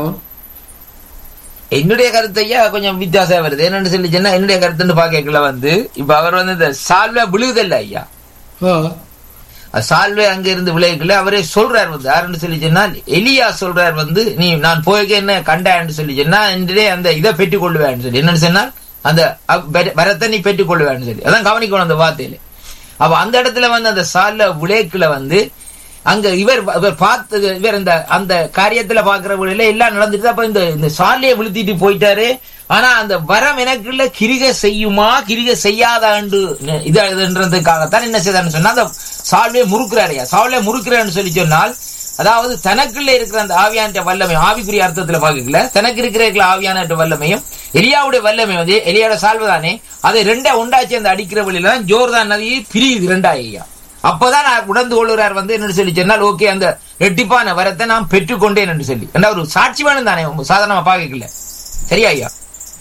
A: என்னுடைய கருத்து ஐயா கொஞ்சம் வித்தியாசம் வருது என்னன்னு சொல்லி சொன்னா என்னுடைய கருத்துன்னு பாக்கல வந்து இப்ப அவர் வந்து இந்த சால்வை விழுகுதல்ல ஐயா
B: ஓ
A: அது சால்வை அங்க இருந்து விளையக்கல அவரே சொல்றார் வந்து யாருன்னு சொல்லி சொன்னால் எலியா சொல்றார் வந்து நீ நான் போய்க்க என்ன கண்டான்னு சொல்லி சொன்னா என்றே அந்த இதை பெற்றுக் கொள்வேன்னு சொல்லி என்னன்னு சொன்னால் அந்த அப்- வர- வரத்தை நீ பெற்றுக் கொள்வேன்னு சொல்லி அதான் கவனிக்கணும் அந்த வார்த்தையில அப்ப அந்த இடத்துல வந்து அந்த சால்ல விளையக்குல வந்து அங்க இவர் இவர் பார்த்து இவர் இந்த அந்த காரியத்துல பாக்குற வழியில எல்லாம் நடந்துட்டு அப்ப இந்த இந்த சாலையை விழுத்திட்டு போயிட்டாரு ஆனா அந்த வரம் எனக்குள்ள கிரிக செய்யுமா கிரிக செய்யாதாண்டு இதுன்றதுக்காகத்தான் என்ன செய்தான்னு சொன்னா அந்த சால்வையை முறுக்கிறாரையா சால்வையை முறுக்கிறான்னு சொல்லி சொன்னால் அதாவது தனக்குள்ள இருக்கிற அந்த ஆவியான வல்லமை ஆவிக்குரிய அர்த்தத்துல பாக்கல தனக்கு இருக்கிற ஆவியான வல்லமையும் எலியாவுடைய வல்லமை வந்து எலியாவோட சால்வதானே அதை ரெண்டா உண்டாச்சு அந்த அடிக்கிற வழியில தான் ஜோர்தான் நதியை பிரியுது ரெண்டாயா அப்பதான் நான் உணர்ந்து கொள்கிறார் வந்து என்ன சொல்லி சொன்னால் ஓகே அந்த ரெட்டிப்பான வரத்தை நான் பெற்றுக்கொண்டேன் என்று சொல்லி ஏன்னா ஒரு சாட்சி வேணும் தானே சாதாரணமா பாக்கல சரியா ஐயா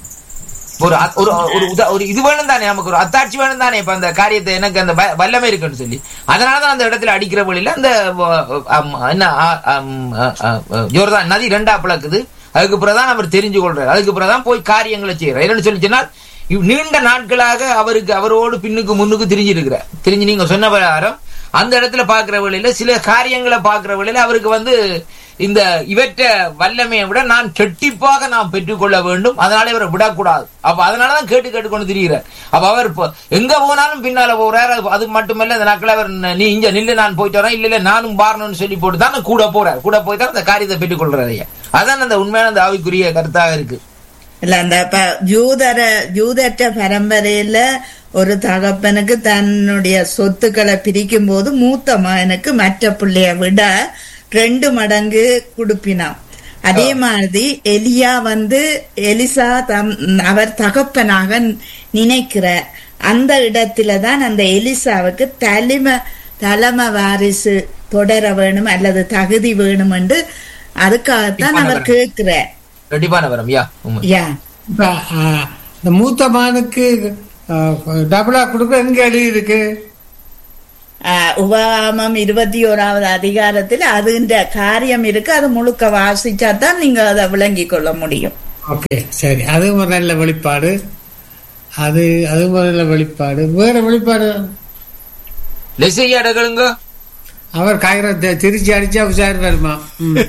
A: ஒரு அ- ஒரு ஒரு உதா- ஒரு இது வேணும் தானே நமக்கு ஒரு அத்தாட்சி வேணும் தானே இப்ப அந்த காரியத்தை எனக்கு அந்த வ- வல்லமை இருக்குன்னு சொல்லி அதனாலதான் அந்த இடத்துல அடிக்கிற வழியில அந்த வ- அம், என்ன ஆ- அம், அ- அ- அ- ஜோர்தான் நதி ரெண்டா பிளக்குது அதுக்கு பிறகுதான் அவர் தெரிஞ்சு கொள்றாரு அதுக்கு பிறகுதான் போய் காரியங்களை செய்யறாரு என்னன்னு சொல்லி சொன்னால் இவ் நீண்ட நாட்களாக அவருக்கு அவரோடு பின்னுக்கு முன்னுக்கு திரிஞ்சிருக்கிறார் திரிஞ்சு நீங்க சொன்ன பிரகாரம் அந்த இடத்துல பாக்குற வழியில சில காரியங்களை பாக்குற வழியில அவருக்கு வந்து இந்த இவற்ற வல்லமையை விட நான் கெட்டிப்பாக நாம் பெற்றுக்கொள்ள வேண்டும் அதனால இவரை விடக்கூடாது அப்ப அதனாலதான் கேட்டு கேட்டு கொண்டு திரிகிறார் அப்ப அவர் இப்போ எங்க போனாலும் பின்னால போறாரு அது- அது மட்டுமல்ல அந்த நாட்கள் அவர் ந- நீ இங்க நில்லு நான் போயிட்டு வரேன் இல்ல இல்ல நானும் பாரணும்னு சொல்லி போட்டு தான் கூட போறார் கூட போய் தான் அந்த காரியத்தை பெற்றுக்கொள்றாரு ஐயா அதான் அந்த உண்மையான அந்த ஆவிக்குரிய கருத்தாக இருக்கு
D: இல்ல அந்த ப- யூதர யூதற்ற பரம்பரையில ஒரு தகப்பனுக்கு தன்னுடைய சொத்துக்களை பிரிக்கும் போது மூத்த மகனுக்கு மற்ற பிள்ளைய விட ரெண்டு மடங்கு கொடுப்பினான் அதே மாதிரி எலியா வந்து எலிசா தம் அவர் தகப்பனாக நினைக்கிறார் அந்த இடத்துல தான் அந்த எலிசாவுக்கு தலைமை தலைமை வாரிசு தொடர வேணும் அல்லது தகுதி வேணும் என்று அதுக்காகத்தான் அவர் கேட்கிறார்
A: ரெட்டிப்பான வரம் யா உண்மை
D: யா
B: இப்ப ஆ, இந்த மூத்த மகனுக்கு டபுளா கொடுக்க எங்க எழுதி இருக்கு
D: ஆஹ், உபாகமம் இருபத்தி ஓராவது அதிகாரத்தில் அதுன்ற காரியம் இருக்கு அது முழுக்க வாசிச்சா தான் நீங்க அதை விளங்கிக் கொள்ள முடியும்
B: ஓகே சரி அது ஒரு நல்ல வெளிப்பாடு அது அது ஒரு நல்ல வெளிப்பாடு வேற வெளிப்பாடு
A: லெசையா அடகளுங்க
B: அவர் காய்கறி திருச்சி அடிச்சா உஷார் வருமா ம்.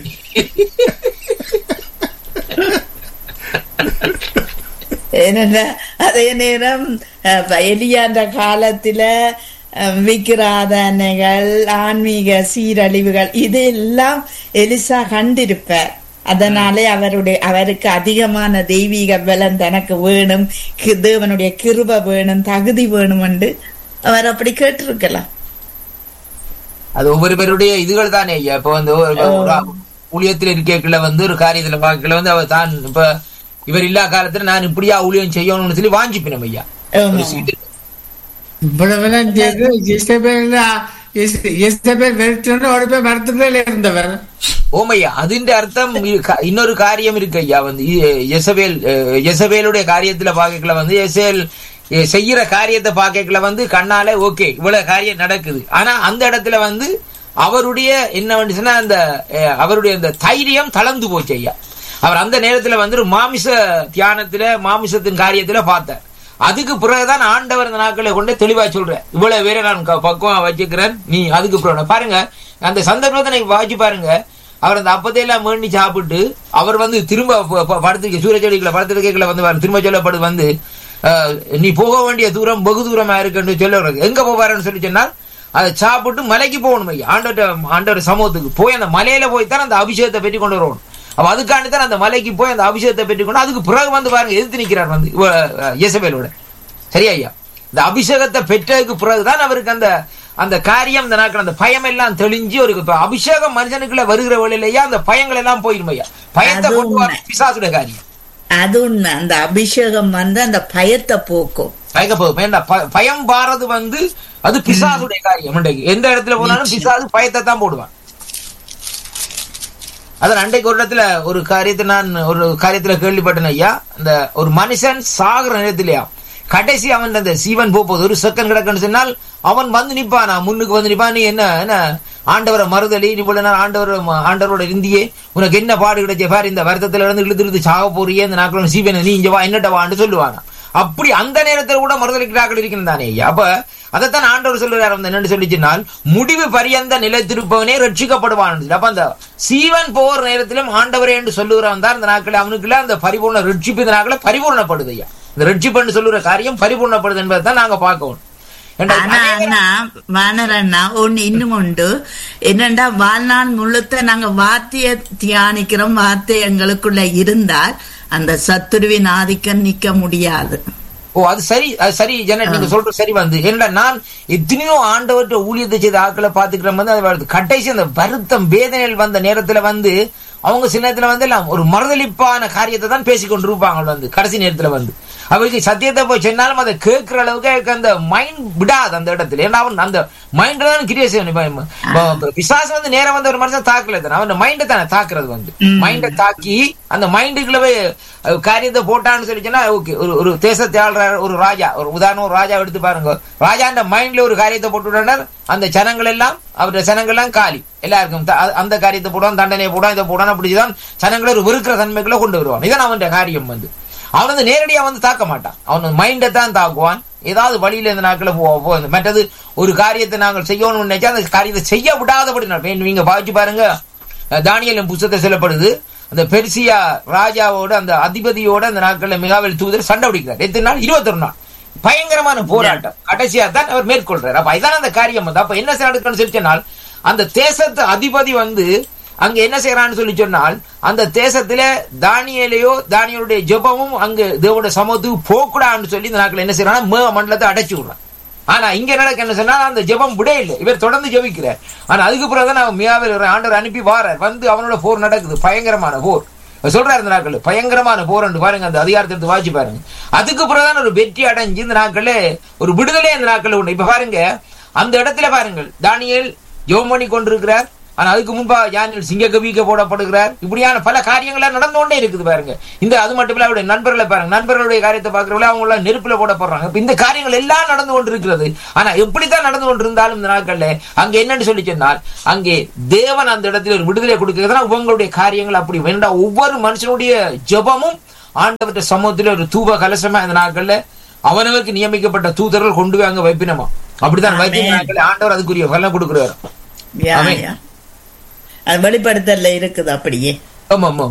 D: ஏனென்றா அதே நேரம் அஹ், எலியாண்ட காலத்துல அஹ், விக்கிராதனைகள் ஆன்மீக சீரழிவுகள் இதெல்லாம் எலிசா கண்டிருப்பார் அதனாலே அவருடைய அவருக்கு அதிகமான தெய்வீக பலம் தனக்கு வேணும் கி- தேவனுடைய கிருப வேணும் தகுதி வேணும் என்று அவர் அப்படி கேட்டிருக்கலாம்
A: அது ஒவ்வொரு பேருடைய இதுகள் தானே ஐயா இப்ப வந்து ஒரு- ஒரு ஊழியத்தில் இருக்கல வந்து ஒரு காரியத்துல பார்க்கல வந்து அவர் தான் இப்ப இவர் இல்லா காலத்துல நான் இப்படியா ஊழியம் செய்யணும்னு சொல்லி வாஞ்சிப்பினம் ஐயா
D: ஆமா.
A: ஒரு சீட்டு.
B: இவ்வளவெல்லாம் செய்து இஸ்ரவேல் இஸ்- இஸ்ரவேல் வெறுத்தோன்னு ஒரு போய் மரத்துக்குள்ளே இருந்தவர்
A: ஓமையா அதிന്റെ அர்த்தம் இ- க- இன்னொரு காரியம் இருக்கு ஐயா வந்து இ- எசபேல் அஹ், எசபேலுடைய காரியத்துல பாக்கல வந்து எசேல் எ- செய்யற காரியத்தை பாக்கல வந்து கண்ணால ஓகே இவ்வளவு காரியம் நடக்குது ஆனா அந்த இடத்துல வந்து அவருடைய என்ன வந்துச்சுன்னா அந்த அஹ், அவருடைய அந்த தைரியம் தளர்ந்து போச்சு ஐயா அவர் அந்த நேரத்துல வந்து ஒரு மாமிச தியானத்துல மாமிசத்தின் காரியத்துல பார்த்தார் அதுக்கு பிறகுதான் ஆண்டவர் இந்த நாட்களை கொண்டு தெளிவா சொல்றேன் இவ்வளவு பேரை நான் க- பக்குவமா வச்சுக்கிறேன் நீ அதுக்கு பிறகு பாருங்க அந்த சந்தர்ப்பத்தை நீங்க வாசி பாருங்க அவர் அந்த அப்பத்தை எல்லாம் வேண்டி சாப்பிட்டு அவர் வந்து திரும்ப ப- ப- படத்துக்கு சூரியச்செடிகளை படத்திருக்கைகளை வந்து வர- திரும்ப சொல்லப்படுது வந்து அஹ், நீ போக வேண்டிய தூரம் வெகு தூரமா இருக்குன்னு சொல்லுறது எங்க போவாருன்னு சொல்லி சொன்னால் அதை சாப்பிட்டு மலைக்கு போகணும் ஐயா ஆண்டோட ஆண்டோட சமூகத்துக்கு போய் அந்த மலையில போய் தான் அந்த அபிஷேகத்தை பெற்று கொண்டு வரணும் அப்ப அதுக்காண்டி தான் அந்த மலைக்கு போய் அந்த அபிஷேகத்தை பெற்றுக்கொண்டு அதுக்கு பிறகு வந்து பாருங்க எதிர்த்து நிக்கிறார் வந்து இவ, அஹ், இயேசபேலோட சரியா ஐயா இந்த அபிஷேகத்தை பெற்றதுக்கு பிறகுதான் அவருக்கு அந்த அந்த காரியம் இந்த நாட்கள் அந்த பயம் எல்லாம் தெளிஞ்சு ஒரு இப்ப அபிஷேகம் மனுஷனுக்குள்ள வருகிற வழியிலேயே அந்த பயங்கள் எல்லாம் போயிடும் ஐயா பயத்தை
D: அது
A: கொண்டு வர
D: உண்மை.
A: பிசாசுடைய காரியம்
D: அது உண்மை அந்த அபிஷேகம் வந்து அந்த பயத்தை போக்கும்
A: பயக்கப்போகும் ஏன்டா ப- பயம் பாறது வந்து அது பிசாசுடைய காரியம் இன்றைக்கு எந்த இடத்துல போனாலும் பிசாசு பயத்தை தான் போடுவான் அதான் அன்றைக்கு ஒரு இடத்துல ஒரு காரியத்தை நான் ஒரு காரியத்துல கேள்விப்பட்டேன் ஐயா அந்த ஒரு மனுஷன் சாகுற நேரத்திலயா கடைசி அவன் அந்த சீவன் போகும்போது ஒரு செகண்ட் கிடக்குன்னு சொன்னால் அவன் வந்து நிப்பான் நான் முன்னுக்கு வந்து நிப்பான் நீ என்ன என்ன ஆண்டவரை மறுதலி நீ இவ்வளவு நாள் ஆண்டவர் ஆண்டவரோட இருந்தியே உனக்கு என்ன பாடு கிடைச்ச பாரு இந்த வருத்தத்துல இருந்து இழுத்து இழுத்து சாக போறியே இந்த நாட்கள் சீவன் நீ இங்க வா என்னட்ட வான்னு சொல்லுவானா அப்படி அந்த நேரத்தில் கூட மறுதளிக்கிறார்கள் இருக்கிறான் தானே ஐயா அப்ப அதைத்தான் ஆண்டவர் சொல்லுறாரு வந்து என்னன்னு சொல்லிச்சுனால் முடிவு பரியந்த நிலைத்திருப்பவனே ரட்சிக்கப்படுவான் அப்ப அந்த சீவன் போற நேரத்திலும் ஆண்டவரே என்று சொல்லுகிறவன் தான் இந்த நாட்கள் அவனுக்குள்ள அந்த பரிபூர்ண ரட்சிப்பு இந்த நாட்களை பரிபூர்ணப்படுது ஐயா இந்த ரட்சிப்புன்னு சொல்லுற காரியம் பரிபூர்ணப்படுது என்பதை தான் நாங்க பார்க்கணும் ஏண்டா,
D: ஆனா அண்ணா வானரண்ணா ஒண்ணு இன்னும் உண்டு என்னண்டா வாழ்நாள் முழுத்த நாங்க வார்த்தைய தியானிக்கிறோம் வார்த்தை எங்களுக்குள்ள இருந்தால் அந்த சத்துருவின் ஆதிக்கம் நிக்க முடியாது
A: ஓ அது சரி அது சரி ஜன நீங்க சொல்ற சரி வந்து என்னடா நான் எத்தனையோ ஆண்டவர்கிட்ட ஊழியத்தை செய்த ஆட்களை பாத்துக்கிற வந்து அது வருது கடைசி அந்த வருத்தம் வேதனைகள் வந்த நேரத்துல வந்து அவங்க சில நேரத்துல வந்து எல்லாம் ஒரு மறுதளிப்பான காரியத்தை தான் பேசிக்கொண்டு இருப்பாங்க வந்து கடைசி நேரத்துல வந்து அவருக்கு சத்தியத்தை போய் சொன்னாலும் அதை கேட்கிற அளவுக்கு எனக்கு அந்த மைண்ட் விடாது அந்த இடத்துல ஏன்னா அவன் அந்த மைண்ட்ல தான் கிரியே செய்யணும் பிசாசு வந்து நேரம் வந்து ஒரு மனுஷன் தாக்கல தானே அவன் மைண்டை தானே தாக்குறது வந்து மைண்டை தாக்கி அந்த மைண்டுக்குள்ள போய் அஹ், காரியத்தை போட்டான்னு சொல்லி சொன்னா ஓகே ஒரு ஒரு தேசத்தை ஆள்ற ஒரு ராஜா ஒரு உதாரணம் ஒரு ராஜா எடுத்து பாருங்க ராஜாண்ட மைண்ட்ல ஒரு காரியத்தை போட்டு விட்டார் அந்த ஜனங்கள் எல்லாம் அவருடைய ஜனங்கள் எல்லாம் காலி எல்லாருக்கும் த- அ- அந்த காரியத்தை போடுவான் தண்டனையை போடுவான் இதை போடுவான் அப்படிதான் ஜனங்களை ஒரு வெறுக்கிற தன்மைக்குள்ள கொண்டு வருவான் இதான் அவன் காரியம் வந்து அவன் வந்து நேரடியா வந்து தாக்க மாட்டான் அவன் மைண்டை தான் தாக்குவான் ஏதாவது வழியில இந்த நாட்கள போ போ- மற்றது ஒரு காரியத்தை நாங்கள் செய்யணும்னு நினைச்சா அந்த காரியத்தை செய்ய விடாதபடி நடப்பேன் நீங்க பாவிச்சு பாருங்க அஹ், தானியேலின் புத்தகத்தை சொல்லப்படுது அந்த பெர்சியா ராஜாவோட அந்த அதிபதியோட அந்த நாட்கள்ல மிகாவில் தூதர் சண்டை பிடிக்கிறார் எத்தனை நாள் இருபத்தொரு நாள் பயங்கரமான போராட்டம் கடைசியா தான் அவர் மேற்கொள்றார் அப்ப இதான் அந்த காரியம் வந்து அப்ப என்ன நடக்குன்னு சொல்லி சொன்னால் அந்த தேசத்து அதிபதி வந்து அங்க என்ன செய்யறான்னு சொல்லி சொன்னால் அந்த தேசத்துல தானியலையோ தானியலுடைய ஜெபமும் அங்கு தேவனுடைய சமூகத்துக்கு போகக்கூடாதுன்னு சொல்லி இந்த நாட்கள் என்ன செய்யறாங்க மேக மண்டலத்தை அடைச்சு விடுறான் ஆனா இங்க நடக்க என்ன சொன்னா அந்த ஜெபம் விட இல்லை இவர் தொடர்ந்து ஜெபிக்கிறார் ஆனா அதுக்கு பிறகுதான் அவன் மியாவில் ஆண்டவர் அனுப்பி வாரார் வந்து அவனோட போர் நடக்குது பயங்கரமான போர் அவர் சொல்றாரு இந்த நாட்கள் பயங்கரமான போர் என்று பாருங்க அந்த அதிகாரத்தை எடுத்து வாசி பாருங்க அதுக்கு பிறகுதான் ஒரு வெற்றி அடைஞ்சு இந்த நாட்கள்ல ஒரு விடுதலை இந்த நாட்கள் உண்டு இப்ப பாருங்க அந்த இடத்துல பாருங்கள் தானியேல் ஜெபம் பண்ணி கொண்டிருக்கிறார் ஆனா அதுக்கு முன்பா யானில் சிங்க கவிக்க போடப்படுகிறார் இப்படியான பல காரியங்கள் நடந்து கொண்டே இருக்குது பாருங்க இந்த அது மட்டும் இல்ல அவருடைய நண்பர்களை பாருங்க நண்பர்களுடைய காரியத்தை பார்க்கறவங்கள அவங்க எல்லாம் நெருப்புல போடப்படுறாங்க இப்ப இந்த காரியங்கள் எல்லாம் நடந்து கொண்டிருக்கிறது ஆனா எப்படித்தான் நடந்து கொண்டிருந்தாலும் இந்த நாட்கள்ல அங்க என்னன்னு சொல்லி சொன்னால் அங்கே தேவன் அந்த இடத்துல ஒரு விடுதலை கொடுக்கிறதுனா உங்களுடைய காரியங்கள் அப்படி வேண்டாம் ஒவ்வொரு மனுஷனுடைய ஜெபமும் ஆண்டவற்ற சமூகத்தில் ஒரு தூப கலசமா இந்த நாட்கள்ல அவனவருக்கு நியமிக்கப்பட்ட தூதர்கள் கொண்டு போய் அங்க வைப்பினமா அப்படித்தான் வைத்திய
D: ஆமென்.
A: நாட்கள் ஆண்டவர் அதுக்குரிய பலன் கொடுக்கிறார்
D: யா,
A: ஆமென்.
D: யா. அது வெளிப்படுத்தல இருக்குது அப்படியே
A: ஆமா ஆமா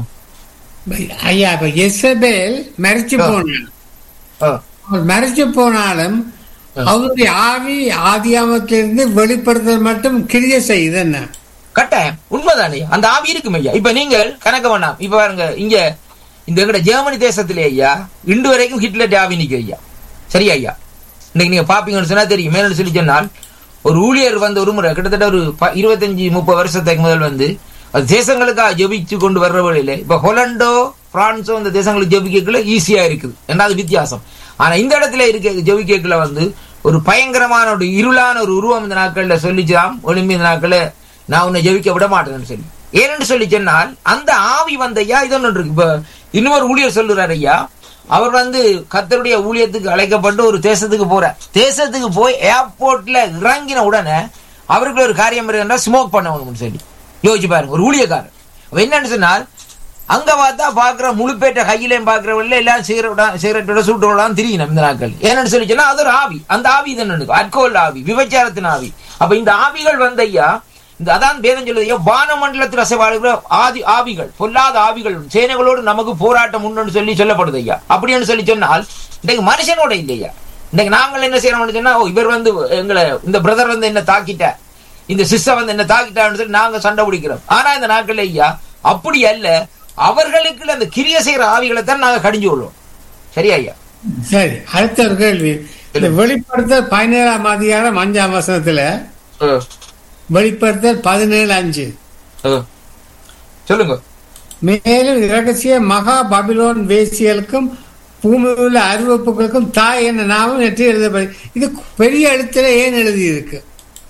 B: ஐயா இப்ப எசபேல் மறைச்சு
A: ஆ.
B: போனான்
A: ஆ.
B: அவர் மறைச்சு போனாலும் அவருடைய ஆவி ஆதியாமத்திலிருந்து வெளிப்படுத்தல் மட்டும் கிரிய செய்யுது என்ன
A: கட்டாயம் உண்மைதானே அந்த ஆவி இருக்கும் ஐயா இப்ப நீங்கள் கணக்க வேண்டாம் இப்ப பாருங்க இங்க இந்த எங்கட ஜெர்மனி தேசத்திலே ஐயா இன்று வரைக்கும் ஹிட்லர் ஆவி நிக்கும் ஐயா சரியா ஐயா இன்னைக்கு நீங்க பாப்பீங்கன்னு சொன்னா தெரியும் மேலும் சொல்லி சொன்னால் ஒரு ஊழியர் வந்து ஒரு முறை கிட்டத்தட்ட ஒரு ப- இருபத்தஞ்சு முப்பது வருஷத்துக்கு முதல் வந்து அது தேசங்களுக்காக ஜெபிச்சு கொண்டு வர்ற வழியில இப்ப ஹொலண்டோ பிரான்ஸோ இந்த தேசங்களுக்கு ஜெபிக்கக்குள்ள ஈஸியா இருக்குது ஏன்னா அது வித்தியாசம் ஆனா இந்த இடத்துல இருக்க ஜெபிக்கக்குள்ள வந்து ஒரு பயங்கரமான ஒரு இருளான ஒரு உருவம் இந்த நாட்கள்ல சொல்லிச்சுதான் ஒளிம்பி இந்த நாட்கள்ல நான் உன்னை ஜெபிக்க விட மாட்டேன்னு சொல்லி ஏன்னு சொல்லி சொன்னால் அந்த ஆவி வந்த ஐயா இது ஒன்று இருக்கு இப்ப இன்னொரு ஊழியர் சொல்லுறாரு ஐயா அவர் வந்து கத்தருடைய ஊழியத்துக்கு அழைக்கப்பட்டு ஒரு தேசத்துக்கு போறார் தேசத்துக்கு போய் ஏர்போர்ட்ல இறங்கின உடனே அவருக்கு ஒரு காரியம் இருக்குன்னா ஸ்மோக் பண்ணணும்னு சொல்லி யோசிச்சு பாருங்க ஒரு ஊழியக்காரர் அப்ப என்னன்னு சொன்னால் அங்க பார்த்தா பாக்குற முழுப்பேற்ற கையிலையும் பாக்குறவங்கள எல்லாம் சிகரெட்டோட சிகரெட்டோட சூட்டோட திரியணும் இந்த நாட்கள் ஏன்னு சொல்லி சொன்னா அது ஒரு ஆவி அந்த ஆவி தான் அல்கோல் ஆவி விபச்சாரத்தின் ஆவி அப்ப இந்த ஆவிகள் வந்த ஐயா இந்த அதான் வேதம் சொல்லுது ஐயா வானமண்டலத்தில் அசைவாடுகிற ஆதி ஆவிகள் பொல்லாத ஆவிகள் சேனைகளோடு நமக்கு போராட்டம் உண்டுன்னு சொல்லி சொல்லப்படுது ஐயா அப்படின்னு சொல்லி சொன்னால் இன்றைக்கு மனுஷனோட இல்லையா இன்றைக்கு நாங்கள் என்ன செய்யறோம்னு சொன்னா ஓ இவர் வந்து எங்களை இந்த பிரதர் வந்து என்ன தாக்கிட்ட இந்த சிஸ்டர் வந்து என்ன தாக்கிட்டான்னு சொல்லி நாங்க சண்டை பிடிக்கிறோம் ஆனா இந்த நாட்கள்ல ஐயா அப்படி அல்ல அவர்களுக்கு அந்த கிரிய செய்யற ஆவிகளை தான் நாங்க கடிஞ்சு கொள்வோம் சரியா ஐயா
B: சரி அடுத்த ஒரு கேள்வி இந்த வெளிப்படுத்தல் பதினேழாம் அதிகாரம் அஞ்சாம் வசனத்துல
A: அஹ்,
B: வெளிப்படுத்தல் பதினேழு அஞ்சு
A: அஹ். சொல்லுங்க
B: மேலும் இரகசிய மகா பபிலோன் வேசியலுக்கும் பூமியில் உள்ள அறிவிப்புகளுக்கும் தாய் என்ற நாமம் நெற்றி எழுதப்படு இது பெரிய எழுத்துல ஏன் எழுதி இருக்கு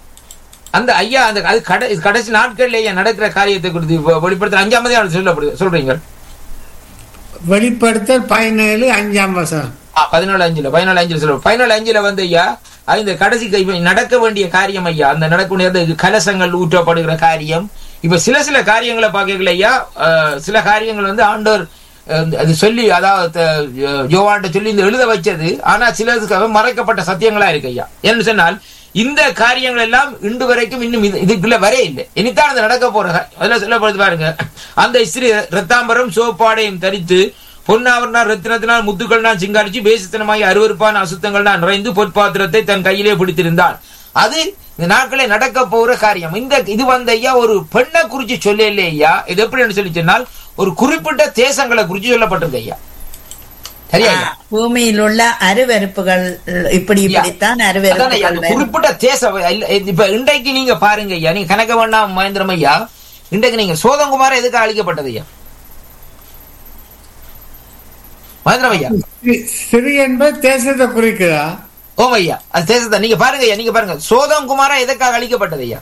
A: அந்த ஐயா அந்த அது கடை கடைசி நாட்கள்ல ஐயா நடக்கிற காரியத்தை குறித்து இப்ப வெளிப்படுத்த அஞ்சாம் அதிகாரம் சொல்லப்படுது சொல்றீங்க
B: வெளிப்படுத்தல் பதினேழு அஞ்சாம் வசனம்
A: ஆ, பதினாலு அஞ்சுல பதினாலு அஞ்சுல சொல்ல பதினாலு அஞ்சுல வந்து ஐயா அது இந்த கடைசி கை- இப்ப நடக்க வேண்டிய காரியம் ஐயா அந்த நடக்கக்கூடிய அந்த கலசங்கள் ஊற்றப்படுகிற காரியம் இப்ப சில சில காரியங்களை பார்க்கல ஐயா அஹ், சில காரியங்கள் வந்து ஆண்டவர் அஹ், அது சொல்லி அதாவது அஹ், யோவான்ட்ட சொல்லி இந்த எழுத வச்சது ஆனா சிலதுக்காக மறைக்கப்பட்ட சத்தியங்களா இருக்கு ஐயா என்று சொன்னால் இந்த காரியங்கள் எல்லாம் இன்று வரைக்கும் இன்னும் இது- இதுக்குள்ள வரே இல்லை இனித்தான் அது நடக்க போற கா- அதுல சொல்லப்படுது பாருங்க அந்த ஸ்திரீ ரத்தாம்பரம் சோப்பாடையும் தரித்து பொன்னாவரனால் ரத்தினத்தினால் முத்துக்கள்னால் சிங்காரிச்சு பேசித்தனமாய் அருவருப்பான அசுத்தங்கள்னால் நிறைந்து பொற்பாத்திரத்தை தன் கையிலே பிடித்திருந்தாள் அது இந்த நாட்களே நடக்க போற காரியம் இந்த இது வந்த ஐயா ஒரு பெண்ணை குறிச்சு சொல்லல ஐயா இது எப்படின்னு சொல்லி சொன்னால் ஒரு குறிப்பிட்ட தேசங்களை குறிச்சு சொல்லப்பட்டிருக்கு ஐயா சரியா ஐயா?
D: பூமியில் உள்ள அருவருப்புகள் இப்படி
A: ஐயா.
D: இப்படித்தான்
A: அதானே ஐயா, அந்த
D: அருவருப்புகள் வரும்.
A: குறிப்பிட்ட தேசம் இல்ல, இப்ப இன்றைக்கு நீங்க பாருங்க ஐயா நீங்க கணக்க வேண்டாம் மகேந்திரம் ஐயா இன்றைக்கு நீங்க சோதங்குமார எதுக்கு அழிக்கப்பட்டது ஐயா மகேந்திரம் ஐயா
B: சி- சிறு என்பது தேசத்தை குறிக்குதா
A: ஓம் ஐயா அது தேசத்தை நீங்க பாருங்க ஐயா நீங்க பாருங்க சோதம் குமாரா எதற்காக அழிக்கப்பட்டது ஐயா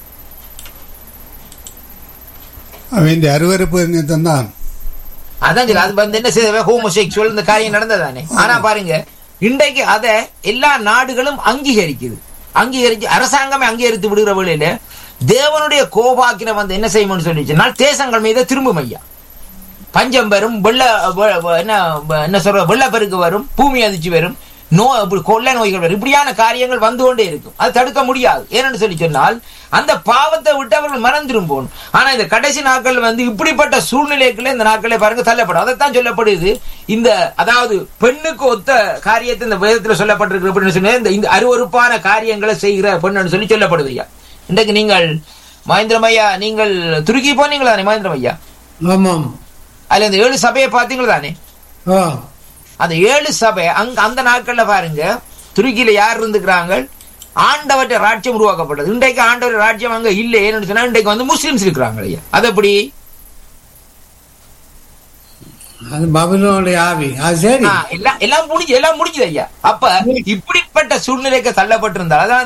C: அவன் அருவருப்பு நிமித்தம் தான்
A: அதான் சொல்லு, அது வந்து என்ன செய்த ஹோமோசெக்சுவல் இந்த காரியம் நடந்ததானே ஆனா பாருங்க இன்றைக்கு அத எல்லா நாடுகளும் அங்கீகரிக்குது அங்கீகரிச்சு அரசாங்கமே அங்கீகரித்து விடுகிற வேளையில தேவனுடைய கோபாக்கின வந்து என்ன செய்யும்னு சொல்லிச்சுன்னா தேசங்கள் மீது திரும்பும் ஐயா பஞ்சம் வரும் வெள்ள வெ- வெ- என்ன வெ- என்ன சொல்ற வெள்ளப்பெருக்கு வரும் பூமி அதிர்ச்சி வரும் நோ இப்படி கொள்ளை நோய்கள் வரும் இப்படியான காரியங்கள் வந்து கொண்டே இருக்கும் அது தடுக்க முடியாது ஏன்னு சொல்லி சொன்னால் அந்த பாவத்தை விட்டு அவர்கள் மனம் திரும்பணும் ஆனா இந்த கடைசி நாட்கள் வந்து இப்படிப்பட்ட சூழ்நிலைக்குள்ள இந்த நாட்களே பாருங்க தள்ளப்படும் அதைத்தான் சொல்லப்படுது இந்த அதாவது பெண்ணுக்கு ஒத்த காரியத்தை இந்த வேதத்துல சொல்லப்பட்டிருக்கு அப்படின்னு சொன்னா இந்த இந்த அருவருப்பான காரியங்களை செய்கிற பெண்ணுன்னு சொல்லி சொல்லப்படுது ஐயா இன்றைக்கு நீங்கள் மகேந்திரம் ஐயா நீங்கள் துருக்கி போனீங்களா தானே மகேந்திரம் ஐயா
B: ஆமாம்
A: அதுல இந்த ஏழு சபையை பாத்தீங்களா தானே
B: ஓ
A: அந்த ஏழு சபை அங்க அந்த நாட்கள்ல பாருங்க துருக்கியில யார் இருந்துக்கிறாங்க ஆண்டவற்ற ராஜ்யம் உருவாக்கப்பட்டது இன்றைக்கு ஆண்டவர் ராஜ்யம் அங்க இல்லை ஏன்னு சொன்னா இன்றைக்கு வந்து முஸ்லிம்ஸ் இருக்கிறாங்க ஐயா அது எப்படி
B: அது பபிலோனுடைய ஆவி அது சரி
A: ஆ, எல்லாம் எல்லாம் முடிஞ்சு எல்லாம் முடிஞ்சது ஐயா அப்ப இப்படிப்பட்ட சூழ்நிலைக்கு தள்ளப்பட்டிருந்தால் அதான் அந்த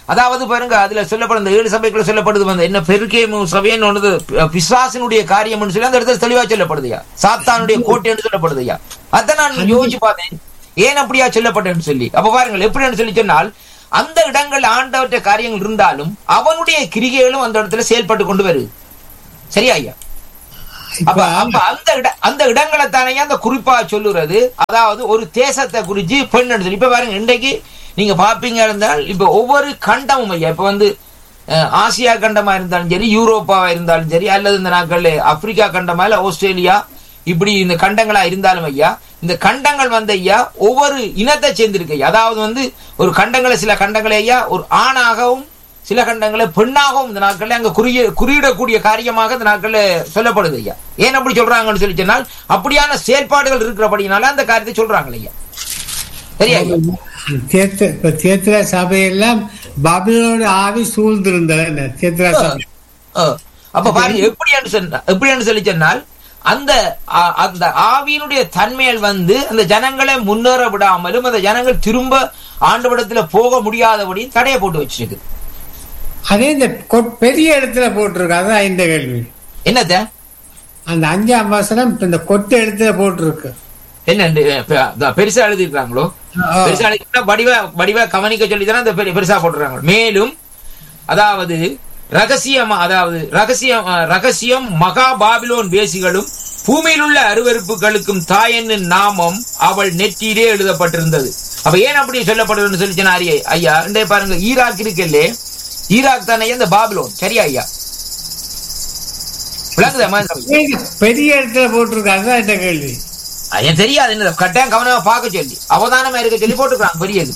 A: அதாவது பாருங்க அதுல சொல்லப்படும் இந்த ஏழு சபைக்குள்ள சொல்லப்படுது வந்து என்ன பெருக்கேமு சபைன்னு ஒன்று பிசாசினுடைய காரியம்னு சொல்லி அந்த இடத்துல தெளிவா சொல்லப்படுதுயா சாத்தானுடைய கோட்டைன்னு சொல்லப்படுதுயா அதான் நான் யோசிச்சு பார்த்தேன் ஏன் அப்படியா சொல்லப்பட்டேன்னு சொல்லி அப்ப பாருங்கள் எப்படின்னு சொல்லி சொன்னால் அந்த இடங்கள் ஆண்டவற்ற காரியங்கள் இருந்தாலும் அவனுடைய கிரிகைகளும் அந்த இடத்துல செயல்பட்டு கொண்டு வருது சரியா ஐயா அப்ப
B: இப்ப
A: அப்ப அந்த இட அந்த இடங்களை தானே அந்த குறிப்பா சொல்லுறது அதாவது ஒரு தேசத்தை குறிச்சு பெண் சொல்லி இப்ப பாருங்க இன்றைக்கு நீங்க பாப்பீங்க இருந்தால் இப்ப ஒவ்வொரு கண்டமும் ஐயா இப்ப வந்து அஹ், ஆசியா கண்டமா இருந்தாலும் சரி யூரோப்பாவா இருந்தாலும் சரி அல்லது இந்த நாட்கள்ல ஆப்பிரிக்கா கண்டமா இல்ல ஆஸ்திரேலியா இப்படி இந்த கண்டங்களா இருந்தாலும் ஐயா இந்த கண்டங்கள் வந்து ஐயா ஒவ்வொரு இனத்தை சேர்ந்திருக்கு ஐயா அதாவது வந்து ஒரு கண்டங்களை சில கண்டங்களை ஐயா ஒரு ஆணாகவும் சில கண்டங்களை பெண்ணாகவும் இந்த நாட்கள்ல அங்க குறிய குறியிடக்கூடிய காரியமாக இந்த நாட்கள்ல சொல்லப்படுது ஐயா ஏன் அப்படி சொல்றாங்கன்னு சொல்லி சொன்னால் அப்படியான செயல்பாடுகள் இருக்கிறபடினால அந்த காரியத்தை சொல்றாங்க ஐயா சரியா ஐயா
B: தேத்த இப்ப தேத்திரா சபையெல்லாம் பாபிலோட ஆவி சூழ்ந்திருந்தது தேத்திரா சபை
A: அஹ், அப்ப பாருங்க எப்படின்னு சொன்னா எப்படின்னு சொல்லி சொன்னால் அந்த அ- அந்த ஆவியினுடைய தன்மையில் வந்து அந்த ஜனங்களை முன்னேற விடாமலும் அந்த ஜனங்கள் திரும்ப ஆண்டவிடத்துல போக முடியாதபடி தடையை போட்டு வச்சிருக்கு
B: அதே இந்த கொ- பெரிய இடத்துல போட்டிருக்கு அதான் இந்த கேள்வி
A: என்னத்த
B: அந்த அஞ்சாம் வசனம் இப்ப இந்த கொட்டை இடத்துல போட்டிருக்கு
A: என்ன பெருசா எழுதிருக்காங்களோ
B: ஆ.
A: பெருசா எழுதிட்டா வடிவ வடிவ கவனிக்க சொல்லி தானே அந்த பெரிய- பெருசா போட்டுறாங்க மேலும் அதாவது ரகசியம் அதாவது ரகசியம் அஹ், ரகசியம் மகா பாபிலோன் வேசிகளும் பூமியில் உள்ள அருவருப்புகளுக்கும் தாயன்னு நாமம் அவள் நெற்றியிலே எழுதப்பட்டிருந்தது அப்ப ஏன் அப்படி சொல்லப்படுதுன்னு சொல்லி சொன்னார் ஐயா இன்றைய பாருங்க ஈராக் இருக்குல்லே ஈராக் தானே இந்த பாபிலோன் சரியா ஐயா விளங்குதா மகேந்திர ஐயா?
B: ஏங்க, பெரிய இடத்துல போட்டிருக்கு அதுதான் இந்த கேள்வி
A: அது தெரியாது என்ன கட்டாயம் கவனமா பார்க்க சொல்லி அவதானமா இருக்க சொல்லி போட்டுக்கிறாங்க பெரியது